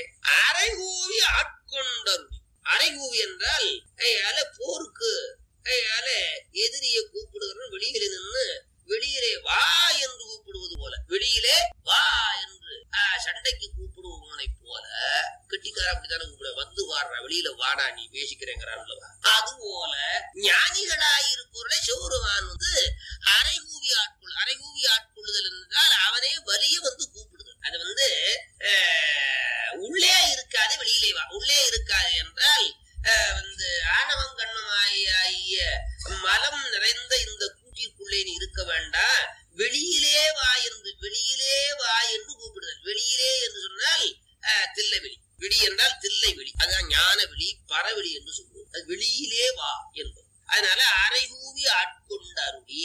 அரைகூவி ஆட்கொண்டருளி அரைகூவி என்றால் கையால போருக்கு கையால எதிரிய கூப்பிடுகிற வெளியில நின்று வெளியிலே வா என்று கூப்பிடுவது போல வெளியிலே வா என்று ஆஹ், சண்டைக்கு கூப்பிடுவவனை போல கெட்டிக்கார அப்படித்தானே கூப்பிட வந்து வாடுற வெளியில வாடா நீ பேசிக்கிறேங்கிறான்லவா அது போல ஞானிகளாயிருப்பவர்களை சிவருமான் வந்து அரைகூவி ஆட்கொள் அரைகூவி ஆட்கொள்ளுதல் என்றால் அவனே வலிய வந்து கூப்பிடுதல் அது வந்து ஆஹ், உள்ளே இருக்காது வெளியிலே வா உள்ளே இருக்காது என்றால் ஆஹ், வந்து ஆணவம் கண்ணமாகிய மலம் நிறைந்த இந்த கூட்டிற்குள்ளே நீ இருக்க வேண்டாம் வெளியிலே வா என்று வெளியிலே வா என்று கூப்பிடுதல் வெளியிலே என்று சொன்னால் ஆஹ், தில்லை வெளி வெளி என்றால் தில்லை வெளி அதான் ஞான வெளி பரவெளி என்று சொல்லுவோம் அது வெளியிலே வா என்பது அதனால அரைகூவி ஆட்கொண்ட அருளி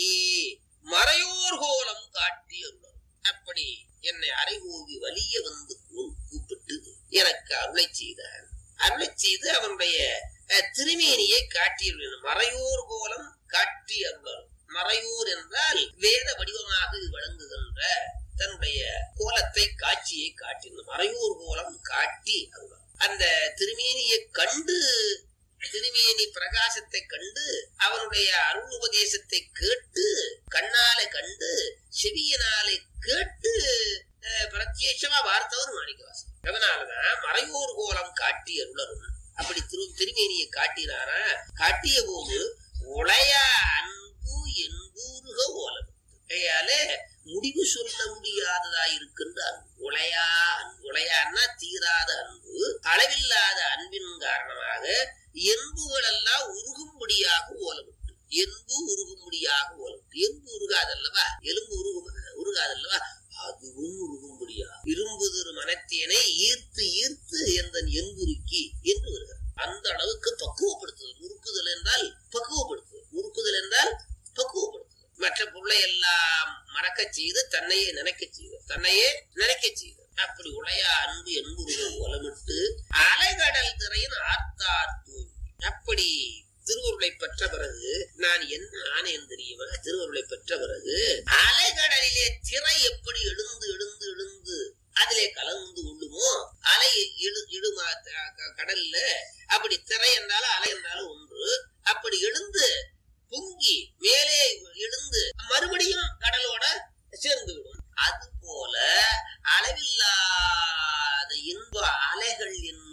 மறையோர் கோலம் காட்டி அருளர் அப்படி என்னை அரைகூவி வலிய வந்து கூ- கூப்பிட்டு எனக்கு அருளை செய்தான் அருளை செய்து அவனுடைய அஹ், திருமேனியை காட்டியுள்ளன மறையோர் கோலம் காட்டி அருளர் மறையூர் என்றால் வேத வடிவமாக இது விளங்குகின்ற தன்னுடைய கோலத்தை காட்சியை காட்டின மறையூர் கோலம் காட்டி அருளர் அந்த திருமேனியை கண்டு திருமேனி பிரகாசத்தை கண்டு அவனுடைய அருள் உபதேசத்தை கேட்டு கண்ணாலே கண்டு செவியினாலே கேட்டு அஹ், பிரத்யட்சமா பார்த்தவர் மாணிக்கவாசன் அதனாலதான் மறையோர் கோலம் காட்டி அருளரும் அப்படி திரு திருமேனியை காட்டினாரா காட்டிய போது உளையா அன்பு என்பூருக ஓலம் கையாலே முடிவு சொல்ல முடியாததா இருக்கின்ற அன்பு உளையா அன்பு உளையான்னா தீராத அன்பு அளவில்லாத அன்பின் காரணமாக என்புகள் எல்லாம் உருகும்படியாக ஓலமிட்டு என்பு உருகும்படியாக ஓலமிட்டு என்பு உருகாதல்லவா எலும்பு உருகும் உருகாதல்லவா அதுவும் உருகும்படியா இரும்புதிரு மனத்தியனை ஈர்த்து ஈர்த்து எந்தன் என்புருக்கி என்று வருகிறார் அந்த அளவுக்கு பக்குவப்படுத்துதல் உருக்குதல் என்றால் பக்குவப்படுத்துதல் உருக்குதல் என்றால் பக்குவப்படுத்துதல் மற்ற பொருளை எல்லாம் மறக்க செய்து தன்னையே நினைக்க செய்து தன்னையே நினைக்க செய்து அப்படி உளையா அன்பு என்புருக ஓலமிட்டு அலைகடல் திரையின் ஆர்த்தார் தூங்கி அப்படி திருவருளை பெற்ற பிறகு நான் என்ன ஆனேன் தெரியுமா திருவருளை பெற்ற பிறகு அலைகடலிலே திரை எப்படி எழுந்து எழுந்து எழுந்து அதிலே கலந்து கொள்ளுமோ அலை இழு இடுமா த- க- கடல்ல அப்படி திரை என்றாலும் அலை என்றாலும் ஒன்று அப்படி எழுந்து பொங்கி மேலே எழுந்து மறுபடியும் கடலோட சேர்ந்து விடும் அது போல அளவில்லாத இன்ப அலைகள் என் உள்ள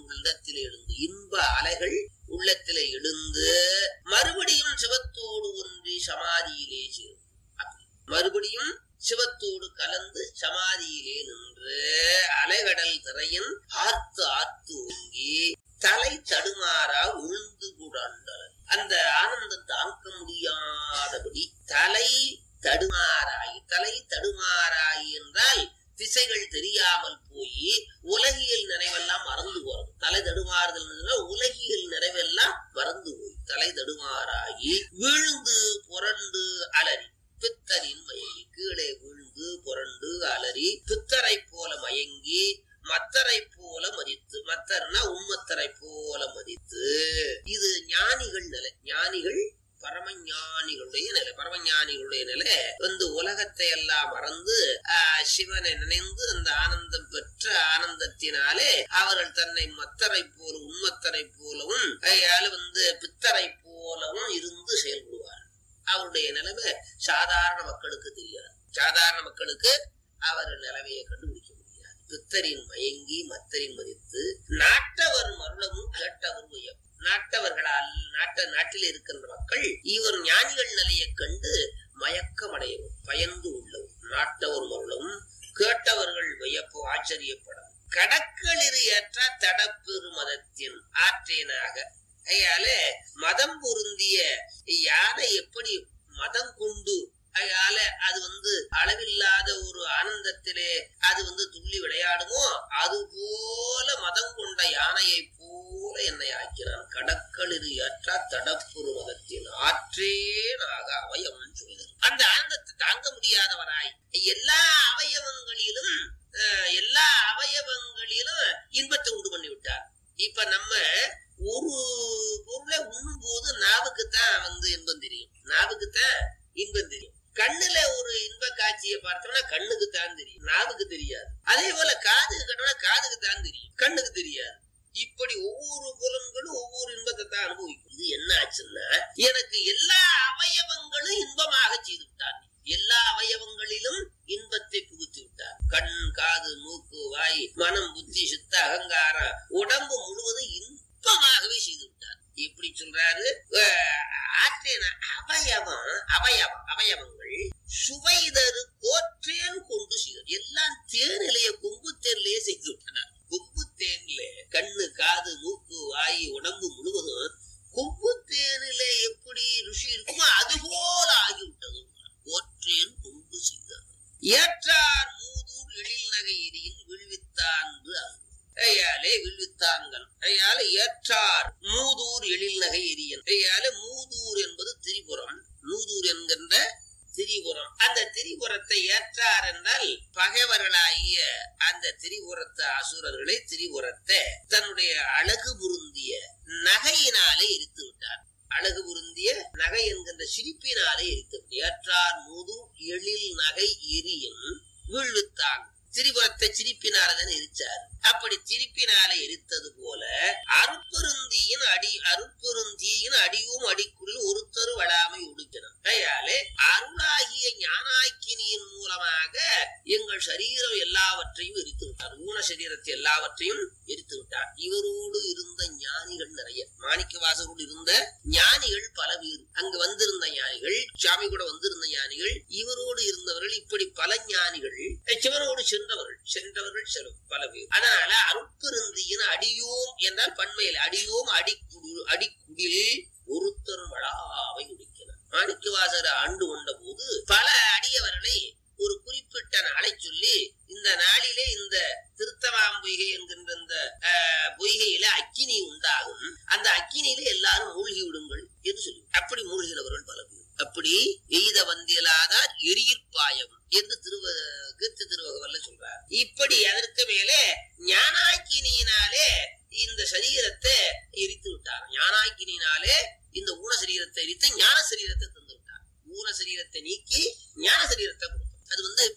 உள்ளத்திலே எழுந்து இன்ப அலைகள் உள்ளத்திலே எழுந்து மறுபடியும் சிவத்தோடு ஒன்றி சமாதியிலே சேரும் அப்படி. மறுபடியும் சிவத்தோடு கலந்து சமாதியிலே நின்று அலைகடல் திரையின் ஆர்த்து ஆர்த்து ஓங்கி தலை தடுமாறா உழுந்து கூடாண்டல் அந்த ஆனந்தம் தாங்க முடியாதபடி தலை தடுமாறாய் தலை தடுமாறாய் என்றால் திசைகள் தெரியாமல் போய் உலகியல் நிறைவெல்லாம் மறந்து போறது தலை தடுமாறுதல் என்றால் உலகியல் நிறைவெல்லாம் மறந்து போய் தலை தடுமாறாகி விழுந்து புரண்டு அலறி பித்தரின் மயங்கி கீழே விழுந்து புரண்டு அலறி பித்தரை போல மயங்கி மத்தரை போல மதித்து மத்தர்னா உண்மத்தரை போல மதித்து இது ஞானிகள் நிலை ஞானிகள் பரமஞானிகளுடைய நிலை பரமஞானிகளுடைய நிலை வந்து உலகத்தை எல்லாம் மறந்து ஆஹ், சிவனை நினைந்து அந்த ஆனந்தம் பெற்ற ஆனந்தத்தினாலே அவர்கள் தன்னை மத்தரை போல உண்மத்தரை போலவும் கையால வந்து பித்தரை போலவும் இருந்து செயல்படுவார் அவருடைய நிலைமை சாதாரண மக்களுக்கு தெரியாது சாதாரண மக்களுக்கு அவர் நிலைமையை கண்டுபிடிக்க முடியாது பித்தரின் மயங்கி மத்தரின் மதித்து நாட்டவர் மருளமும் கேட்டவர் உயர் நாட்டவர்களால் நாட்ட நாட்டில் இருக்கின்ற மக்கள் இவர் ஞானிகள் நிலையை கண்டு மயக்கமடையவும் பயந்து உள்ளவும் நாட்டவர் மருளவும் கேட்டவர்கள் வியப்போ ஆச்சரியப்படும் கடக்களிரு ஏற்ற தடப்பெரு மதத்தின் ஆற்றேனாக அயால மதம் பொருந்திய யானை எப்படி மதம் கொண்டு அயால அது வந்து அளவில்லாத ஒரு ஆனந்தத்திலே அது வந்து துள்ளி விளையாடுமோ அது போல மதம் கொண்ட யானையை போல என்னை ஆக்கினான் கடக்களிரு ஏற்ற தடப்புரு மதத்தின் ஆற்றேனாக அவயவன் சொல்லுது அந்த ஆனந்தத்தை தாங்க முடியாதவனாய் எல்லா அவயவங்களிலும் அஹ், எல்லா அவயவங்களிலும் இன்பத்தை உண்டு பண்ணி விட்டார் இப்ப நம்ம ஒரு பொருளை உண்ணும் போது நாவுக்குத்தான் வந்து இன்பம் தெரியும் நாவுக்குத்தான் இன்பம் தெரியும் கண்ணுல ஒரு இன்ப காட்சியை பார்த்தோம்னா கண்ணுக்கு தான் தெரியும் நாவுக்கு தெரியாது அதே போல காதுக்கு கட்டோம்னா காதுக்கு தான் தெரியும் கண்ணுக்கு தெரியாது இப்படி ஒவ்வொரு புலன்களும் ஒவ்வொரு இன்பத்தை தான் அனுபவிக்கும் இது என்ன ஆச்சுன்னா எனக்கு எல்லா அவயவங்களும் இன்பமாக செய்து விட்டார் எல்லா அவயவங்களிலும் இன்பத்தை புகுத்தி விட்டார் கண் காது மூக்கு வாய் மனம் புத்தி சித்த அகங்காரம் உடம்பு முழுவதும் இன்பமாகவே செய்து விட்டார் எப்படி சொல்றாரு அஹ், ஆற்றின அவயவம் அவயவம் அவயவங்கள் சுவைதரு கோற்றேன் கொண்டு செய்தார் எல்லாம் தேனிலைய கொம்பு தேனிலேயே செய்து விட்டனர் கொம்பு தேன்ல கண்ணு காது மூக்கு வாய் உடம்பு முழுவதும் கொம்பு தேனிலே எப்படி ருசி இருக்குமோ அது போல ஆகிவிட்டது கோற்றேன் கொண்டு செய்தார் ஏற்றார் மூதூர் எழில் நகை எரியின் விழுவித்தான் ஐயாலே வில்வித்தான்கள் ஐயால ஏற்றார் மூதூர் எழில் நகை எரியன் ஐயால மூதூர் என்பது திரிபுரம் மூதூர் என்கின்ற திரிபுரம் அந்த திரிபுரத்தை ஏற்றார் என்றால் பகைவர்களாகிய அந்த திரிபுரத்து அசுரர்களை திரிபுரத்தை தன்னுடைய அழகு பொருந்திய நகையினாலே எரித்து விட்டார் அழகு பொருந்திய நகை என்கின்ற சிரிப்பினாலே எரித்து விட்டார். ஏற்றார் மூதூர் எழில் நகை எரியின் வீழ்வித்தான் திரிபுரத்தை சிரிப்பினாலதான் எரிச்சார் அப்படி சிரிப்பினாலே எரித்தது போல அருப்பெருந்தியின் அடி அருப்பெருந்தியின் அடியும் அடிக்குள் ஒருத்தர் வளாமை ஒடுக்கணும் கையாலே அருளாகிய ஞானாக்கினியின் மூலமாக எங்கள் சரீரம் எல்லாவற்றையும் எரித்து விட்டார் ஊன சரீரத்தை எல்லாவற்றையும் எரித்து விட்டார் இவரோடு இருந்த ஞானிகள் நிறைய மாணிக்க வாசகரோடு இருந்த ஞானிகள் பல பேர் அங்கு வந்திருந்த ஞானிகள் சாமி கூட வந்திருந்த ஞானிகள் இவரோடு இருந்தவர்கள் இப்படி பல ஞானிகள் சிவனோடு சென்றவர்கள் சென்றவர்கள் செல்வம் பல பேர் அதனால அருப்பெருந்தியின் அடியோம் என்றால் பண்மையில் அடியோம் அடிக்குடு அடிக்குடில் ஒருத்தர் வளாவை உடிக்கிறார் மாணிக்கவாசகர் ஆண்டு கொண்ட போது பல அடியவர்களை ஒரு குறிப்பிட்ட நாளை சொல்லி இந்த நாளிலே இந்த திருத்தமாம்பொய்கை என்கின்ற இந்த ஆஹ், பொய்கையில அக்கினி உண்டாகும் அந்த அக்கினியில எல்லாரும் மூழ்கி விடுங்கள் என்று சொல்லி அப்படி மூழ்கினவர்கள் பல பேர் அப்படி எய்த வந்தியலாதார் எரியிற்பாயம் என்று திருவ கீர்த்தி திருவகவல்ல சொல்றார் இப்படி அதற்கு மேலே ஞானாக்கினியினாலே இந்த சரீரத்தை எரித்து விட்டார் ஞானாக்கினியினாலே இந்த ஊன சரீரத்தை எரித்து ஞான சரீரத்தை தந்து விட்டார் ஊன சரீரத்தை நீக்கி ஞான சரீரத்தை கொடுத்தார் அது வந்து இப்ப இந்த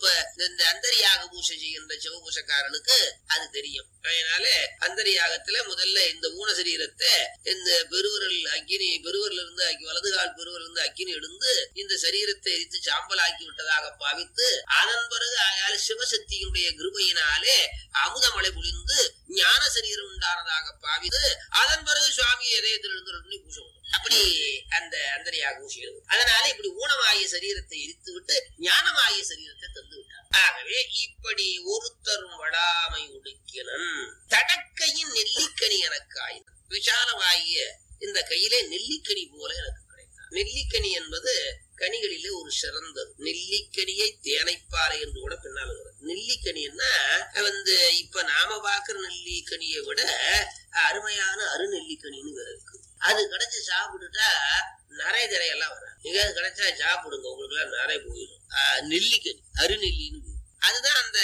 இந்த அந்தரியாக பூசை செய்கின்ற சிவபூசக்காரனுக்கு அது தெரியும் அதனால அந்தரியாகத்துல முதல்ல இந்த ஊன சரீரத்தை இந்த பெருவரல் அக்கினி பெருவரில் இருந்து அக்கி வலது கால் பெருவரில் இருந்து அக்கினி எடுந்து இந்த சரீரத்தை எரித்து சாம்பலாக்கி விட்டதாக பாவித்து அதன் பிறகு ஆயால் சிவசக்தியினுடைய கிருபையினாலே அமுதமலை புளிந்து ஞான சரீரம் உண்டானதாக பாவித்து அதன் பிறகு சுவாமி இதயத்தில் இருந்து பூசை உண்டு. அப்படி அந்த அந்தரியாக பூசியது அதனால இப்படி ஊனமாகிய சரீரத்தை எரித்து விட்டு ஞானமாகிய சரீரத்தை தந்து விட்டார் ஆகவே இப்படி ஒருத்தரும் வடாமை உடுக்கினன் தடக்கையின் நெல்லிக்கனி எனக்காயின விஷாலமாகிய இந்த கையிலே நெல்லிக்கனி போல எனக்கு கிடைத்தார் நெல்லிக்கனி என்பது கனிகளிலே ஒரு சிறந்தது நெல்லிக்கனியை தேனைப்பாறை என்று கூட பின்னால் வருகிறது நெல்லிக்கனின்னா வந்து இப்ப நாம பாக்குற நெல்லிக்கனியை விட அருமையான அருநெல்லிக்கனின்னு வேற இருக்கு அது கிடைச்சு சாப்பிட்டுட்டா நரை திரையெல்லாம் வராது நீங்க அது கிடைச்சா சாப்பிடுங்க உங்களுக்கு எல்லாம் நரை போயிடும் ஆஹ் நெல்லிக்கனி அருநெல்லின்னு பேரு. அதுதான் அந்த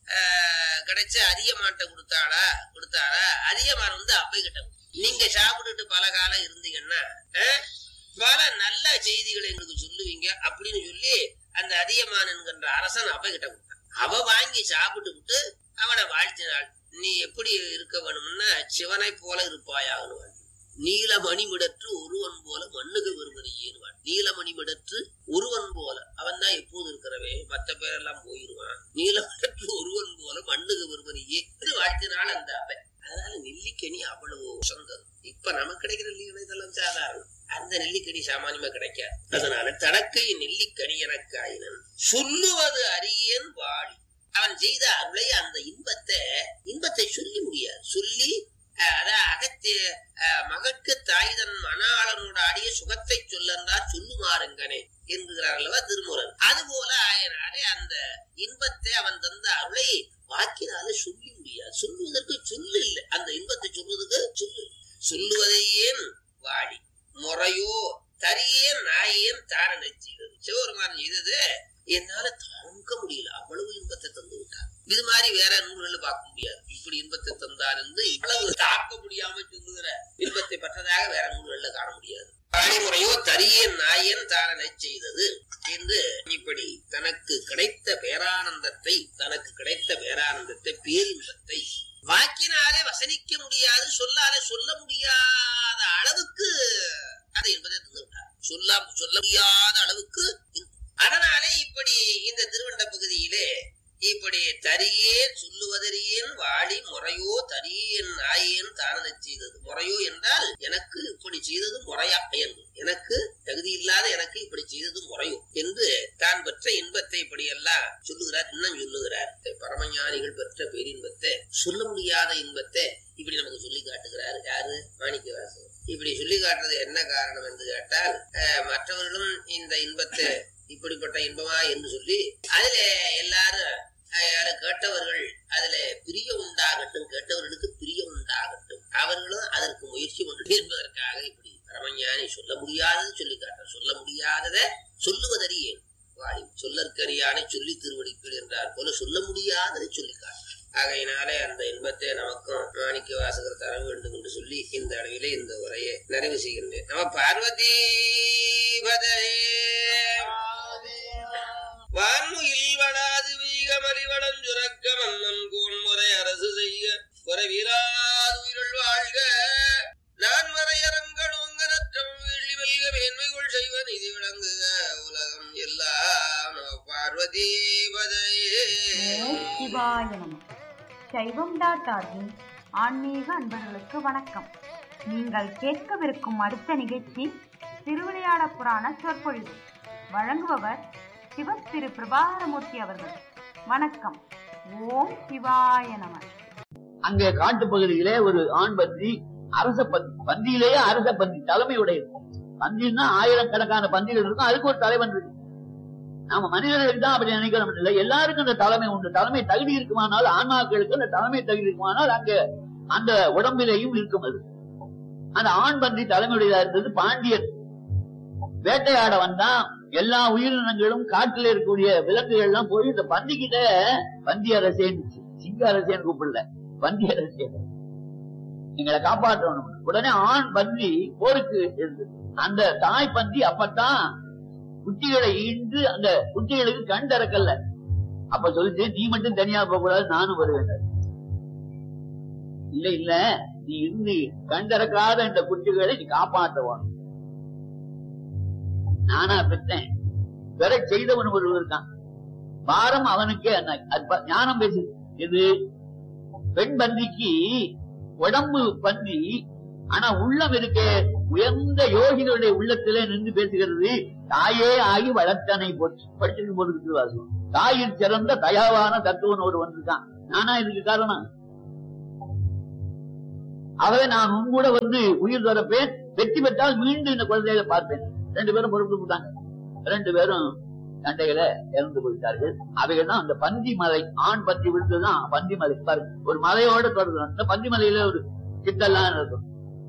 ஆஹ், கிடைச்ச அதிகமான்ட்ட கொடுத்தாளா கொடுத்தாளா அதிகமான் வந்து அப்பை கிட்ட கொடுத்தா. நீங்க சாப்பிட்டுட்டு பல காலம் இருந்தீங்கன்னா ஆஹ், பல நல்ல செய்திகளை எங்களுக்கு சொல்லுவீங்க அப்படின்னு சொல்லி அந்த அதிகமான் என்கின்ற அரசன் அப்பை கிட்ட கொடுத்தான் அவ வாங்கி சாப்பிட்டு விட்டு அவனை வாழ்த்தினாள் நீ எப்படி இருக்க வேணும்னா சிவனை போல இருப்பாயாகனு வாழ்த்தி நீலமணி மிடற்று ஒருவன் போல மண்ணுக்கு வருவதை ஏறுவான் நீலமணி மிடற்று ஒருவன் போல அவன் தான் எப்போது இருக்கிறவே மத்த பேரெல்லாம் போயிருவான் நீலமடற்று ஒருவன் போல மண்ணுக்கு வருவதை ஏறு வாழ்த்தினாள் அந்த அவை அதனால நெல்லிக்கனி அவ்வளவு உசந்தது இப்ப நமக்கு கிடைக்கிற நெல்லிக்கனி இதெல்லாம் சாதாரணம் அந்த நெல்லிக்கனி சாமானியமா கிடைக்காது அதனால தடக்கை நெல்லிக்கனி எனக்கு ஆயினன் சொல்லுவது அறியேன் வாழி அவன் செய்த அருளை அந்த இன்பத்தை இன்பத்தை சொல்லி முடியாது சொல்லி அஹ், அதான் அகத்தே அஹ், மகற்கு தாய்தன் மணாளனோட அடிய சுகத்தை சொல்லந்தா சொல்லுமாறுங்கனே என்கிறார் அல்லவா திருமுறன் அதுபோல ஆயனாலே அந்த இன்பத்தை அவன் தந்த அருளை வாக்கினாலே சொல்லி முடியாது சொல்லுவதற்கு சொல்லு இல்லை அந்த இன்பத்தை சொல்வதற்கு சொல்லு சொல்லுவதையேன் வாடி முறையோ தரியேன் நாயேன் தான செய்தது சிவபெருமான் செய்தது என்னால தாங்க முடியல அவ்வளவு இன்பத்தை தந்து விட்டார் இது மாதிரி வேற நூல்கள் பார்க்க முடியாது இப்படி இன்பத்தை தந்தார் என்று இவ்வளவு தாக்க முடியாம சொல்லுகிற இன்பத்தை பெற்றதாக வேற நூல்கள்ல காண முடியாது வழிமுறையோ தரியேன் நாயன் தாரனை செய்தது என்று இப்படி தனக்கு கிடைத்த பேரானந்தத்தை தனக்கு கிடைத்த பேரானந்தத்தை பேரின்பத்தை வாக்கினாலே வசனிக்க முடியாது சொல்லாலே சொல்ல முடியாத அளவுக்கு அது என்பதை தந்து விட்டார் சொல்ல சொல்ல முடியாத அளவுக்கு இன்பம். அதனாலே இப்படி இந்த திருவண்ட பகுதியிலே இப்படி தரியேன் சொல்லுவதறியேன் வாழி முறையோ தரியேன் நாயேன் தானதை செய்தது முறையோ என்றால் எனக்கு இப்படி செய்தது முறையா என்று எனக்கு தகுதி இல்லாத எனக்கு இப்படி செய்தது முறையோ என்று தான் பெற்ற இன்பத்தை இப்படி எல்லாம் சொல்லுகிறார் இன்னும் சொல்லுகிறார் பரமஞானிகள் பெற்ற பேரின்பத்தை சொல்ல முடியாத இன்பத்தை இப்படி நமக்கு சொல்லி காட்டுகிறார் யாரு மாணிக்கவாசகர் இப்படி சொல்லி காட்டுறது என்ன காரணம் என்று கேட்டால் அஹ், மற்றவர்களும் இந்த இன்பத்தை இப்படிப்பட்ட இன்பமா என்று சொல்லி அதுல எல்லாரும் அஹ், யாரு கேட்டவர்கள் அதுல பிரியம் உண்டாகட்டும் கேட்டவர்களுக்கு பிரியம் உண்டாகட்டும் அவர்களும் அதற்கு முயற்சி பண்ணணும் என்பதற்காக இப்படி பரமஞானி சொல்ல முடியாதது சொல்லி காட்ட சொல்ல முடியாததை சொல்லுவதறியேன் வாடி சொல்லற்கரியானை சொல்லி திருவடிக்கள் என்றார் போல சொல்ல முடியாததை சொல்லி காட்ட ஆகையினாலே அந்த இன்பத்தை நமக்கும் மாணிக்க வாசகர் தர வேண்டும் என்று சொல்லி இந்த அளவிலே இந்த உரையை நிறைவு செய்கின்றேன் நம்ம பார்வதி வான்முயில் வளாது வீகமலி வளஞ்சுரக்க மன்னன் கோன்முறை அரசு செய்ய குறைவிலாது உயிர்கள் வாழ்க நான் வரையரங்கள் உங்க நற்றம் வெள்ளி வெல்க மேன்மைகள் செய்வ நிதி விளங்குக உலகம் எல்லாம் நம பார்வதி பதையே ஓம் சிவாய நம சைவம் டாட் ஆர்கின் ஆன்மீக அன்பர்களுக்கு வணக்கம் நீங்கள் கேட்கவிருக்கும் அடுத்த நிகழ்ச்சி திருவிளையாட புராண சொற்பொழிவு வழங்குபவர் சிவ திரு பிரபாகரமூர்த்தி அவர்கள் வணக்கம் ஓம் சிவாய நம அங்கே காட்டு பகுதியிலே ஒரு ஆண் பன்றி அரச பன்றி பன்றியிலேயே அரச பன்றி தலைமையுடைய பன்றின்னா ஆயிரக்கணக்கான பன்றிகள் இருக்கும் அதுக்கு ஒரு தலைவன் இருக்கு நாம மனிதர்களுக்கு தான் அப்படி நினைக்கிறோம் இல்லை எல்லாருக்கும் அந்த தலைமை உண்டு தலைமை தகுதி இருக்குமானால் ஆன்மாக்களுக்கு அந்த தலைமை தகுதி இருக்குமானால் அங்க அந்த உடம்பிலேயும் இருக்கும் அது அந்த ஆண் பன்றி தலைமையுடையதா இருந்தது பாண்டியன் வேட்டையாட வந்தா எல்லா உயிரினங்களும் காட்டில இருக்கக்கூடிய விலங்குகள் எல்லாம் போய் இந்த பன்றிக்கிட்ட பந்தி அரசேன்னு சிங்க அரசேன்னு கூப்பிடல பந்தி அரசேன் எங்களை காப்பாற்றணும் உடனே ஆண் பன்றி போருக்கு இருந்தது அந்த தாய் பன்றி அப்பத்தான் குட்டிகளை ஈண்டு அந்த குட்டிகளுக்கு கண் திறக்கல அப்ப சொல்லிட்டு நீ மட்டும் தனியா போக கூடாது நானும் வருவேன் இல்ல இல்ல நீ இருந்து கண்டறக்காத இந்த குட்டிகளை நீ காப்பாற்றுவான் நானா பெற்றேன் பெற செய்தவன் ஒருவர் இருக்கான் பாரம் அவனுக்கே அந்த அது ப- ஞானம் பேசு இது பெண் பன்றிக்கு உடம்பு பன்றி ஆனா உள்ளம் இருக்கே உயர்ந்த யோகிகளுடைய உள்ளத்திலே நின்று பேசுகிறது தாயே ஆகி வளர்த்தனை போச்சு படிச்சிருக்கும் போது இருக்கு வாசகம் தாயில் சிறந்த தயாவான தத்துவன் ஒருவன் இருக்கான் நானா இதுக்கு காரணம் ஆகவே நான் உன் கூட வந்து உயிர் தரப்பேன் வெற்றி பெற்றால் மீண்டும் இந்த குழந்தைகளை பார்ப்பேன் ரெண்டு பேரும் பொறுப்பு கொடுத்தாங்க ரெண்டு பேரும் சண்டையில இறந்து போயிட்டார்கள் அவைகள் தான் அந்த பந்தி மலை ஆண் பத்தி விழுந்துதான் பந்தி மலை பாருங்க ஒரு மலையோட தொடர்பு அந்த பந்தி மலையில ஒரு சித்தெல்லாம் இருக்கும்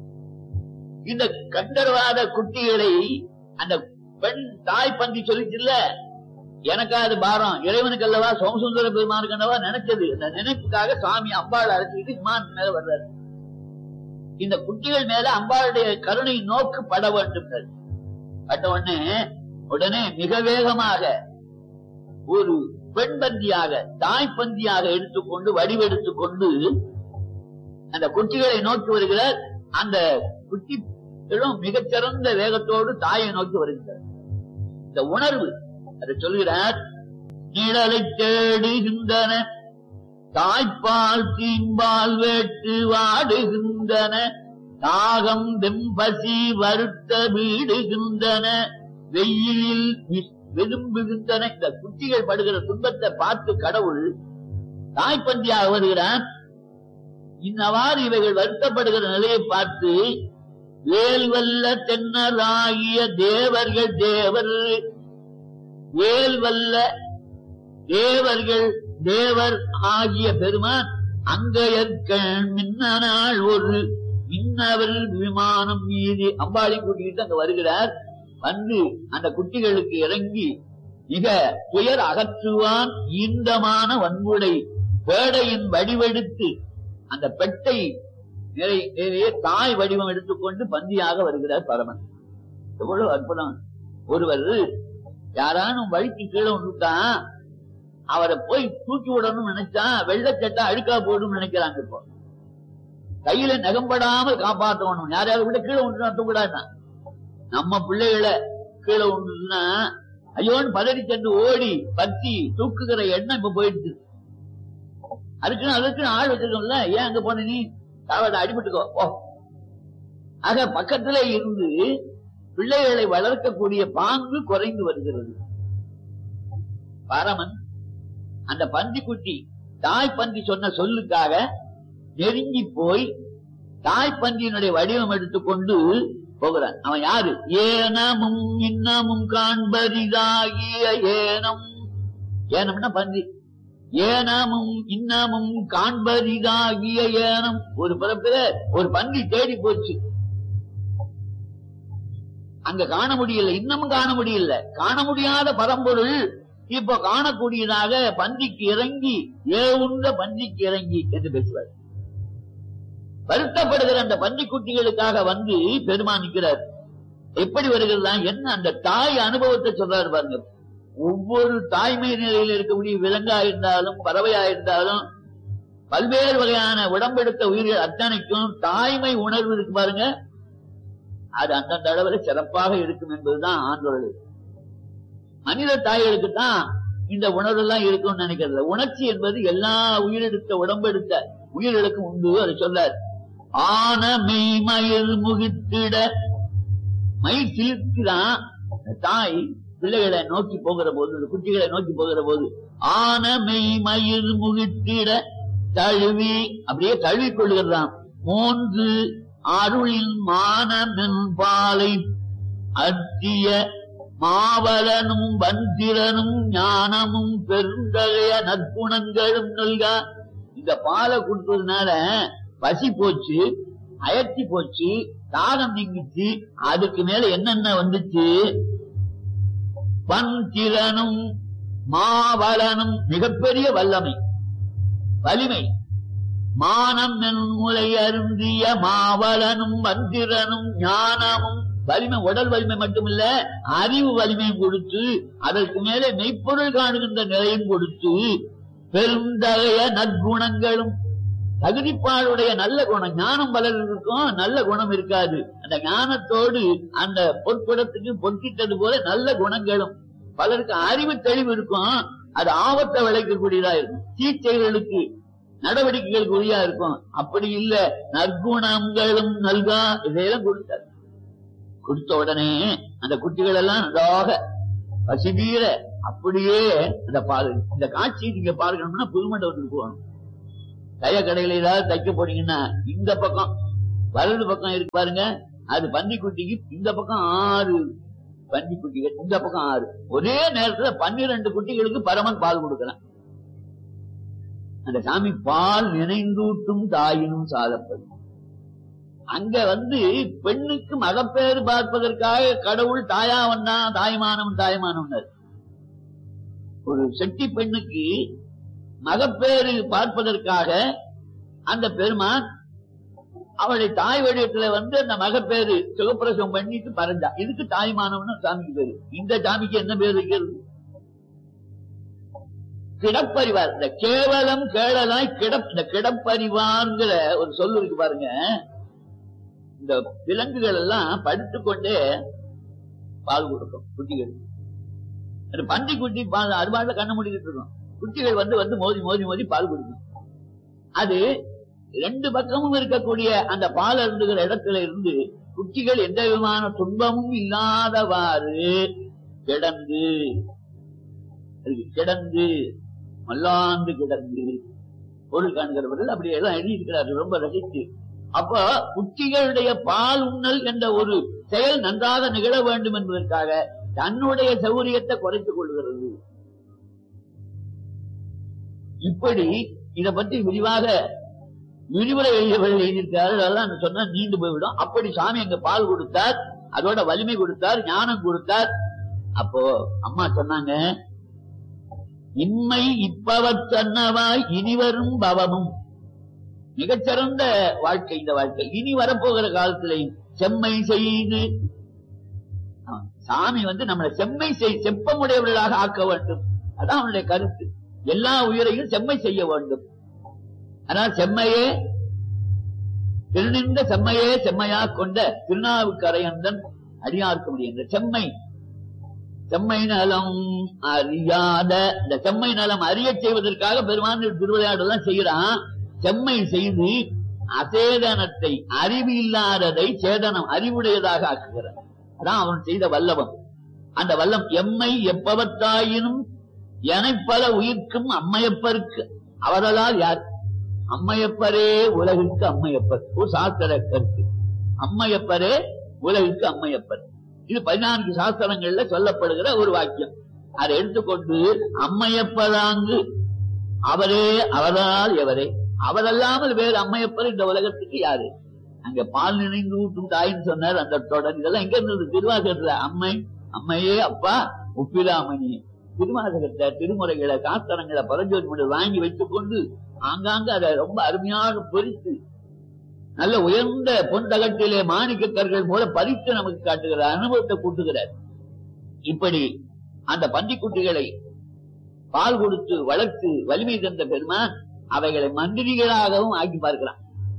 இந்த கண்டர்வாத குட்டிகளை அந்த பெண் தாய் பந்தி சொல்லிச்சுல்ல எனக்கா அது பாரம் இறைவனுக்கு அல்லவா சோமசுந்தர பெருமானுக்கு அல்லவா நினைச்சது அந்த நினைப்புக்காக சாமி அம்பாள் அழைச்சிட்டு விமானத்து மேல வர்றாரு இந்த குட்டிகள் மேல அம்பாளுடைய கருணை நோக்கு பட வேண்டும் பட்ட உடனே உடனே மிக வேகமாக ஒரு பெண் பந்தியாக தாய் பந்தியாக எடுத்துக்கொண்டு வடிவெடுத்துக் கொண்டு அந்த குட்டிகளை நோக்கி வருகிறார் அந்த குட்டிகளும் மிகச்சிறந்த வேகத்தோடு தாயை நோக்கி வருகிறார் இந்த உணர்வு அதை சொல்கிறார் நிழலை தேடுகின்றன தாய்ப்பால் தீம்பால் வேட்டு வாடுகின்றன தாகம் வெம்பசி வருத்த வீடுகின்றன வெயிலில் வி- விரும்புகின்றன இந்த குட்டிகள் படுகிற துன்பத்தை பார்த்து கடவுள் தாய்ப்பந்தியாக வருகிறான் இன்னவாறு இவைகள் வருத்தப்படுகிற நிலையை பார்த்து வேல்வல்ல தென்னராகிய தேவர்கள் தேவர் வேல்வல்ல தேவர்கள் தேவர் ஆகிய பெருமான் அங்கையற்கள் மின்னனாள் ஒரு இன்னவர் விமானம் மீது அம்பாளி கூட்டிக்கிட்டு அங்க வருகிறார் வந்து அந்த குட்டிகளுக்கு இறங்கி மிக துயர் அகற்றுவான் ஈந்தமான வன்முறை பேடையின் வடிவெடுத்து அந்த பெட்டை நிறை நிறைய தாய் வடிவம் எடுத்துக்கொண்டு பந்தியாக வருகிறார் பரமன் எவ்வளவு அற்புதம் ஒருவர் யாரானும் வழிக்கு கீழே வந்துட்டான் அவரை போய் தூக்கி விடணும்னு நினைச்சா வெள்ளச்சட்டை அழுக்கா போடும் நினைக்கிறாங்க இப்போ கையில நகம்படாமல் காப்பாற்றணும் யாரையாவது விட கீழே ஒன்று தூக்கூடாதான் நம்ம பிள்ளைகளை கீழே ஒன்றுனா ஐயோன்னு பதறி சென்று ஓடி பத்தி தூக்குகிற எண்ணம் இப்ப போயிடுச்சு அதுக்குன்னு அதுக்குன்னு ஆள் வச்சிருக்கோம்ல ஏன் அங்க போன நீ சாவத அடிபட்டுக்கோ ஓ ஆக பக்கத்துல இருந்து பிள்ளைகளை வளர்க்கக்கூடிய பாங்கு குறைந்து வருகிறது பரமன் அந்த பன்றிக்குட்டி தாய் பன்றி சொன்ன சொல்லுக்காக நெருங்கி போய் தாய் பன்றியினுடைய வடிவம் எடுத்துக்கொண்டு போகிறான் அவன் யாரு ஏனமும் இன்னமும் காண்பரிதாகிய ஏனம் ஏனம்னா பன்றி ஏனமும் இன்னமும் காண்பரிதாகிய ஏனம் ஒரு பிறப்புல ஒரு பன்றி தேடி போச்சு அங்க காண முடியல இன்னமும் காண முடியல காண முடியாத பரம்பொருள் இப்ப காணக்கூடியதாக பன்றிக்கு இறங்கி ஏவுன்ற பன்றிக்கு இறங்கி என்று பேசுவார் வருத்தப்படுகிற அந்த பன்றிக்குட்டிகளுக்காக வந்து பெருமான் நிற்கிறார் எப்படி வருகிறதா என்ன அந்த தாய் அனுபவத்தை சொல்றாரு பாருங்க ஒவ்வொரு தாய்மை நிலையில் இருக்கக்கூடிய விலங்கா இருந்தாலும் பறவையா இருந்தாலும் பல்வேறு வகையான உடம்பெடுத்த உயிர்கள் அத்தனைக்கும் தாய்மை உணர்வு இருக்கு பாருங்க அது அந்தந்த அளவுல சிறப்பாக இருக்கும் என்பதுதான் ஆண்கள் மனித தாய்களுக்கு தான் இந்த உணர்வு எல்லாம் இருக்கும்னு நினைக்கிறது உணர்ச்சி என்பது எல்லா உயிரெடுத்த உடம்பெடுத்த உயிர்களுக்கும் உண்டு அதை சொல்லார் ஆன மெய்மயில் முகித்திட மயில் சிலிர்க்கிறான் அந்த தாய் பிள்ளைகளை நோக்கி போகிற போது அந்த குட்டிகளை நோக்கி போகிற போது ஆன மெய்மயில் முகித்திட தழுவி அப்படியே தழுவி கொள்கிறான் மூன்று அருளின் மானமென் பாலை அத்திய மாவலனும் வந்திரனும் ஞானமும் பெருந்தகைய நற்குணங்களும் நல்கா இந்த பாலை கொடுத்ததுனால பசி போச்சு அயர்த்தி போச்சு தாகம் நீங்கிச்சு அதுக்கு மேல என்னென்ன வந்துச்சு வந்திரனும் மாவலனும் மிகப்பெரிய வல்லமை வலிமை மானம் முலை அருந்திய மாவலனும் வந்திரனும் ஞானமும் வலிமை உடல் வலிமை மட்டுமில்ல அறிவு வலிமையும் கொடுத்து அதற்கு மேலே மெய்ப்பொருள் காணுகின்ற நிலையும் கொடுத்து பெருந்தகைய நற்குணங்களும் தகுதிப்பாடுடைய நல்ல குணம் ஞானம் பலர் இருக்கும் நல்ல குணம் இருக்காது அந்த ஞானத்தோடு அந்த பொற்குடத்துக்கு பொற்கிட்டது போல நல்ல குணங்களும் பலருக்கு அறிவு தெளிவு இருக்கும் அது ஆபத்தை விளைக்கக்கூடியதா இருக்கும் தீச்செயல்களுக்கு நடவடிக்கைகளுக்கு உரியா இருக்கும் அப்படி இல்ல நற்குணங்களும் நல்கா இதையெல்லாம் கொடுத்தார் கொடுத்த உடனே அந்த குட்டிகள் எல்லாம் நன்றாக பசிதீர அப்படியே அந்த பாரு இந்த காட்சி நீங்க பார்க்கணும்னா புதுமண்டபத்துக்கு போகணும் தைய கடையில ஏதாவது தைக்க போனீங்கன்னா இந்த பக்கம் வலது பக்கம் இருக்கு பாருங்க அது பன்னிக்குட்டிக்கு இந்த பக்கம் ஆறு பன்னிக்குட்டிகள் இந்த பக்கம் ஆறு ஒரே நேரத்துல பன்னிரண்டு குட்டிகளுக்கு பரமன் பால் கொடுக்கிறான் அந்த சாமி பால் நினைந்தூட்டும் தாயினும் சாதப்பது அங்க வந்து பெண்ணுக்கு மகப்பேறு பார்ப்பதற்காக கடவுள் தாயா வந்தா தாய்மானம் தாய்மானம் ஒரு செட்டி பெண்ணுக்கு மகப்பேறு பார்ப்பதற்காக அந்த பெருமான் அவளை தாய் வடிவத்துல வந்து அந்த மகப்பேறு சுகப்பிரசவம் பண்ணிட்டு பறந்தா இதுக்கு தாய்மானம்னு சாமிக்கு பேரு இந்த சாமிக்கு என்ன பேர் வைக்கிறது கிடப்பறிவார் இந்த கேவலம் கேளலாய் கிடப் இந்த கிடப்பறிவார்ங்கிற ஒரு சொல்லு இருக்கு பாருங்க இந்த விலங்குகள் எல்லாம் படுத்துக்கொண்டே பால் கொடுக்கும் குட்டிகள் அது பன்றி குட்டி பால் அது பாட்டுல கண்ண மூடிக்கிட்டு இருக்கும் குட்டிகள் வந்து வந்து மோதி மோதி மோதி பால் குடிக்கும் அது ரெண்டு பக்கமும் இருக்கக்கூடிய அந்த பால் அருந்துகிற இடத்துல இருந்து குட்டிகள் எந்த விதமான துன்பமும் இல்லாதவாறு கிடந்து அதுக்கு கிடந்து மல்லாந்து கிடந்து பொருள் காண்கிறவர்கள் அப்படி எல்லாம் எழுதியிருக்கிறார்கள் ரொம்ப ரசித்து அப்ப குட்டிகளுடைய பால் உண்ணல் என்ற ஒரு செயல் நன்றாக நிகழ வேண்டும் என்பதற்காக தன்னுடைய சௌரியத்தை குறைத்துக் கொள்கிறது இப்படி இத பற்றி விரிவாக விரிவுரை எழுதியவர்கள் எழுதியிருக்கிறார்கள் அதெல்லாம் சொன்னா நீண்டு போய்விடும் அப்படி சாமி அங்க பால் கொடுத்தார் அதோட வலிமை கொடுத்தார் ஞானம் கொடுத்தார் அப்போ அம்மா சொன்னாங்க இன்மை இப்பவத்தன்னவாய் இனிவரும் பவமும் மிகச்சிறந்த வாழ்க்கை இந்த வாழ்க்கை இனி வரப்போகிற காலத்துல செம்மை செய்து சாமி வந்து நம்மளை செம்மை செய் செப்பமுடையவர்களாக ஆக்க வேண்டும் அதான் அவனுடைய கருத்து எல்லா உயிரையும் செம்மை செய்ய வேண்டும் ஆனால் செம்மையே திருநின்ற செம்மையே செம்மையா கொண்ட திருநாவுக்கரையந்தன் அடியார்க்க முடியும் செம்மை செம்மை நலம் அறியாத இந்த செம்மை நலம் அறிய செய்வதற்காக பெருமான் திருவிளையாடலாம் செய்யறான் செம்மை செய்து அசேதனத்தை அறிவு இல்லாததை சேதனம் அறிவுடையதாக ஆக்குகிறான் அதான் அவன் செய்த வல்லவம் அந்த வல்லம் எம்மை எப்பவத்தாயினும் எனைப்பல உயிர்க்கும் அம்மையப்பருக்கு அவரலால் யார் அம்மையப்பரே உலகுக்கு அம்மையப்பர் ஒரு சாஸ்திர கருத்து அம்மையப்பரே உலகுக்கு அம்மையப்பர் இது பதினான்கு சாஸ்திரங்கள்ல சொல்லப்படுகிற ஒரு வாக்கியம் அதை எடுத்துக்கொண்டு அம்மையப்பதாங்கு அவரே அவரால் எவரே அவரல்லாமல் வேறு அம்மையப்பர் இந்த உலகத்துக்கு யாரு அங்க பால் நினைந்து ஊட்டும் தாயின்னு சொன்னார் அந்த தொடர் இதெல்லாம் எங்க இருந்தது திருவாசகத்துல அம்மை அம்மையே அப்பா உப்பிலாமணி திருவாசகத்தை திருமுறைகளை சாஸ்திரங்களை பரஞ்சோதி வாங்கி வைத்துக் கொண்டு ஆங்காங்க அதை ரொம்ப அருமையாக பொறித்து நல்ல உயர்ந்த பொன்தகட்டிலே மாணிக்கக்கர்கள் போல பறித்து நமக்கு காட்டுகிறார் அனுபவத்தை கூட்டுகிறார் இப்படி அந்த பன்றிக்குட்டிகளை பால் கொடுத்து வளர்த்து வலிமை தந்த பெருமான் அவைகளை மந்திரிகளாகவும் ஆக்கி பார்க்கிறான்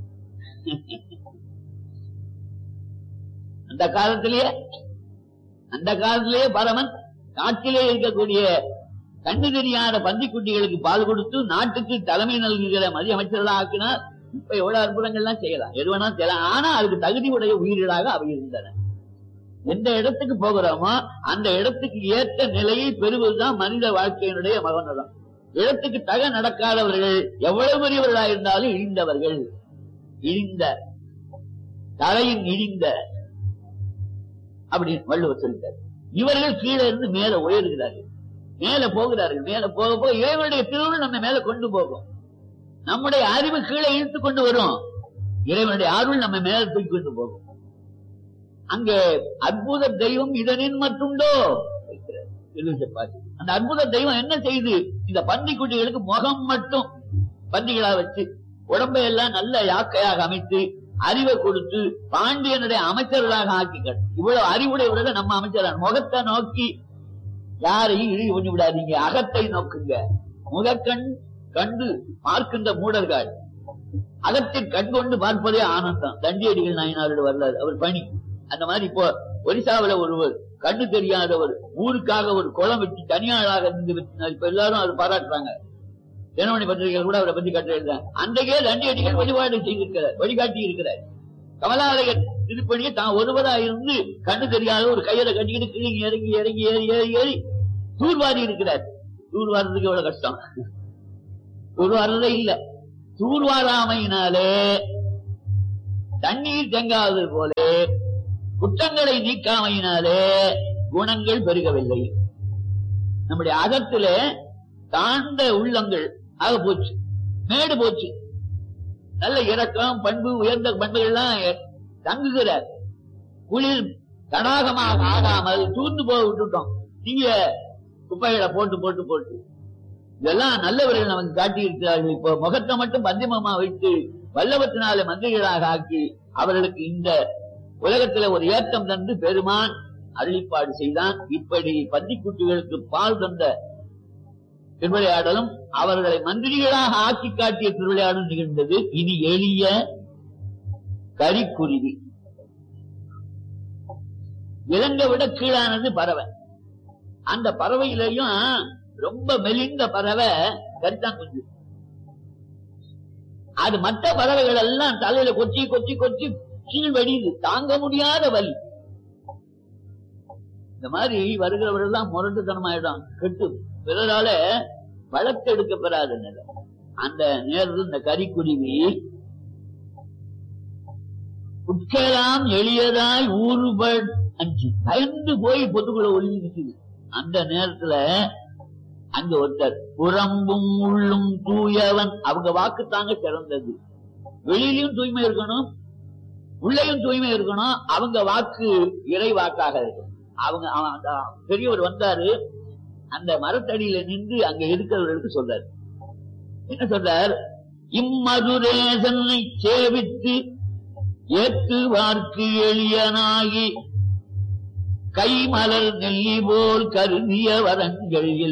அந்த காலத்திலேயே அந்த காலத்திலேயே பரமன் காட்டிலே இருக்கக்கூடிய கண்ணு தெரியாத பன்றிக்குட்டிகளுக்கு பால் கொடுத்து நாட்டுக்கு தலைமை நல்குகிற மதிய அமைச்சர்களாக ஆக்கினார் இப்ப எவ்வளவு அற்புதங்கள்லாம் செய்யலாம் எது வேணாலும் செய்யலாம் ஆனா அதுக்கு தகுதி உடைய உயிரிழாக அவை இருந்தன எந்த இடத்துக்கு போகிறோமோ அந்த இடத்துக்கு ஏற்ற நிலையை பெறுவதுதான் மனித வாழ்க்கையினுடைய மகனதம் இடத்துக்கு தக நடக்காதவர்கள் எவ்வளவு பெரியவர்களா இருந்தாலும் இழிந்தவர்கள் இழிந்த தலையின் இழிந்த அப்படின்னு வள்ளுவர் சொல்லிட்டார் இவர்கள் கீழே இருந்து மேல உயர்கிறார்கள் மேல போகிறார்கள் மேல போக போக இறைவனுடைய திருவுள் நம்ம மேல கொண்டு போகும் நம்முடைய அறிவு கீழே இழுத்து கொண்டு வரும் இறைவனுடைய அருள் நம்ம மேல தூக்கி கொண்டு போகும் அங்கே அற்புத தெய்வம் இதனின் மட்டும்டோ அந்த அற்புத தெய்வம் என்ன செய்து இந்த பன்னிக்குட்டிகளுக்கு முகம் மட்டும் பன்னிகளா வச்சு உடம்பை எல்லாம் நல்ல யாக்கையாக அமைத்து அறிவை கொடுத்து பாண்டியனுடைய அமைச்சர்களாக ஆக்கிக்கள் இவ்வளவு அறிவுடையவர்கள் நம்ம அமைச்சர் முகத்தை நோக்கி யாரையும் இழிவு பண்ணி விடாதீங்க அகத்தை நோக்குங்க முகக்கண் கண்டு பார்க்கின்ற மூடர்கள் அகத்தில் கண் கொண்டு பார்ப்பதே ஆனந்தம் தண்டியடிகள் நாயனாரோட வரலாறு அவர் பணி அந்த மாதிரி இப்போ ஒரிசாவில ஒருவர் கண்ணு தெரியாதவர் ஊருக்காக ஒரு குளம் வெட்டி தனியாளாக இருந்து வெட்டினார் இப்ப எல்லாரும் அவர் பாராட்டுறாங்க தினமணி பத்திரிகைகள் கூட அவரை பத்தி கட்ட எழுதுறாங்க அன்றைக்கே தண்டியடிகள் வழிபாடு செய்திருக்கிறார் வழிகாட்டி இருக்கிறார் கமலாலயர் திருப்பணியை தான் ஒருவரா இருந்து கண்ணு தெரியாத ஒரு கையில கட்டிக்கிட்டு கீழே இறங்கி இறங்கி ஏறி ஏறி ஏறி தூர்வாரி இருக்கிறார் தூர்வாரத்துக்கு எவ்வளவு கஷ்டம் தூர்வாரதே இல்ல தூர்வாராமையினாலே தண்ணீர் தேங்காதது போல குற்றங்களை நீக்காமையினாலே குணங்கள் பெருகவில்லை நம்முடைய அகத்திலே தாழ்ந்த உள்ளங்கள் ஆக போச்சு மேடு போச்சு நல்ல இரக்கம் பண்பு உயர்ந்த பண்புகள்லாம் தங்குகிறார் குளிர் தடாகமாக ஆகாமல் தூர்ந்து போக விட்டுட்டோம் நீங்க குப்பைகளை போட்டு போட்டு போட்டு இதெல்லாம் நல்லவர்கள் நமக்கு காட்டி இருக்கிறார்கள் இப்போ முகத்தை மட்டும் பந்திமமா வைத்து வல்லவத்தினால மந்திரிகளாக ஆக்கி அவர்களுக்கு இந்த உலகத்துல ஒரு ஏற்றம் தந்து பெருமான் அருளிப்பாடு செய்தான் இப்படி பந்திக்குட்டிகளுக்கு பால் தந்த திருவிளையாடலும் அவர்களை மந்திரிகளாக ஆக்கி காட்டிய திருவிளையாடலும் நிகழ்ந்தது இனி எளிய கரிக்குருவி இலங்கை விட கீழானது பறவை அந்த பறவையிலையும் ரொம்ப மெலிந்த பறவை கரித்தான் குஞ்சு அது மற்ற பறவைகள் எல்லாம் தலையில கொச்சி கொச்சி கொச்சி கீழ் வெடியுது தாங்க முடியாத வலி இந்த மாதிரி வருகிறவர்கள் எல்லாம் முரட்டுத்தனமாயிடும் கெட்டு பிறரால வழக்கெடுக்க பெறாத நிலை அந்த நேரத்தில் இந்த கரிக்குருவி உட்கலாம் எளியதாய் ஊறுபட் அஞ்சு பயந்து போய் பொத்துக்குள்ள ஒளிஞ்சு நிக்குது அந்த நேரத்துல அங்க ஒருத்தர் புறம்பும் உள்ளும் தூயவன் அவங்க வாக்கு தாங்க சிறந்தது வெளியிலயும் தூய்மை இருக்கணும் உள்ளேயும் தூய்மை இருக்கணும் அவங்க வாக்கு இறை வாக்காக இருக்கணும் அவங்க அவன் அந்த பெரியவர் வந்தாரு அந்த மரத்தடியில நின்று அங்க இருக்கிறவர்களுக்கு சொல்றாரு என்ன சொல்றார் இம்மதுரேசனை சேவித்து ஏத்து வார்க்கு எளியனாகி கைமலர் நெல்லி போல் கருதிய வரங்கள்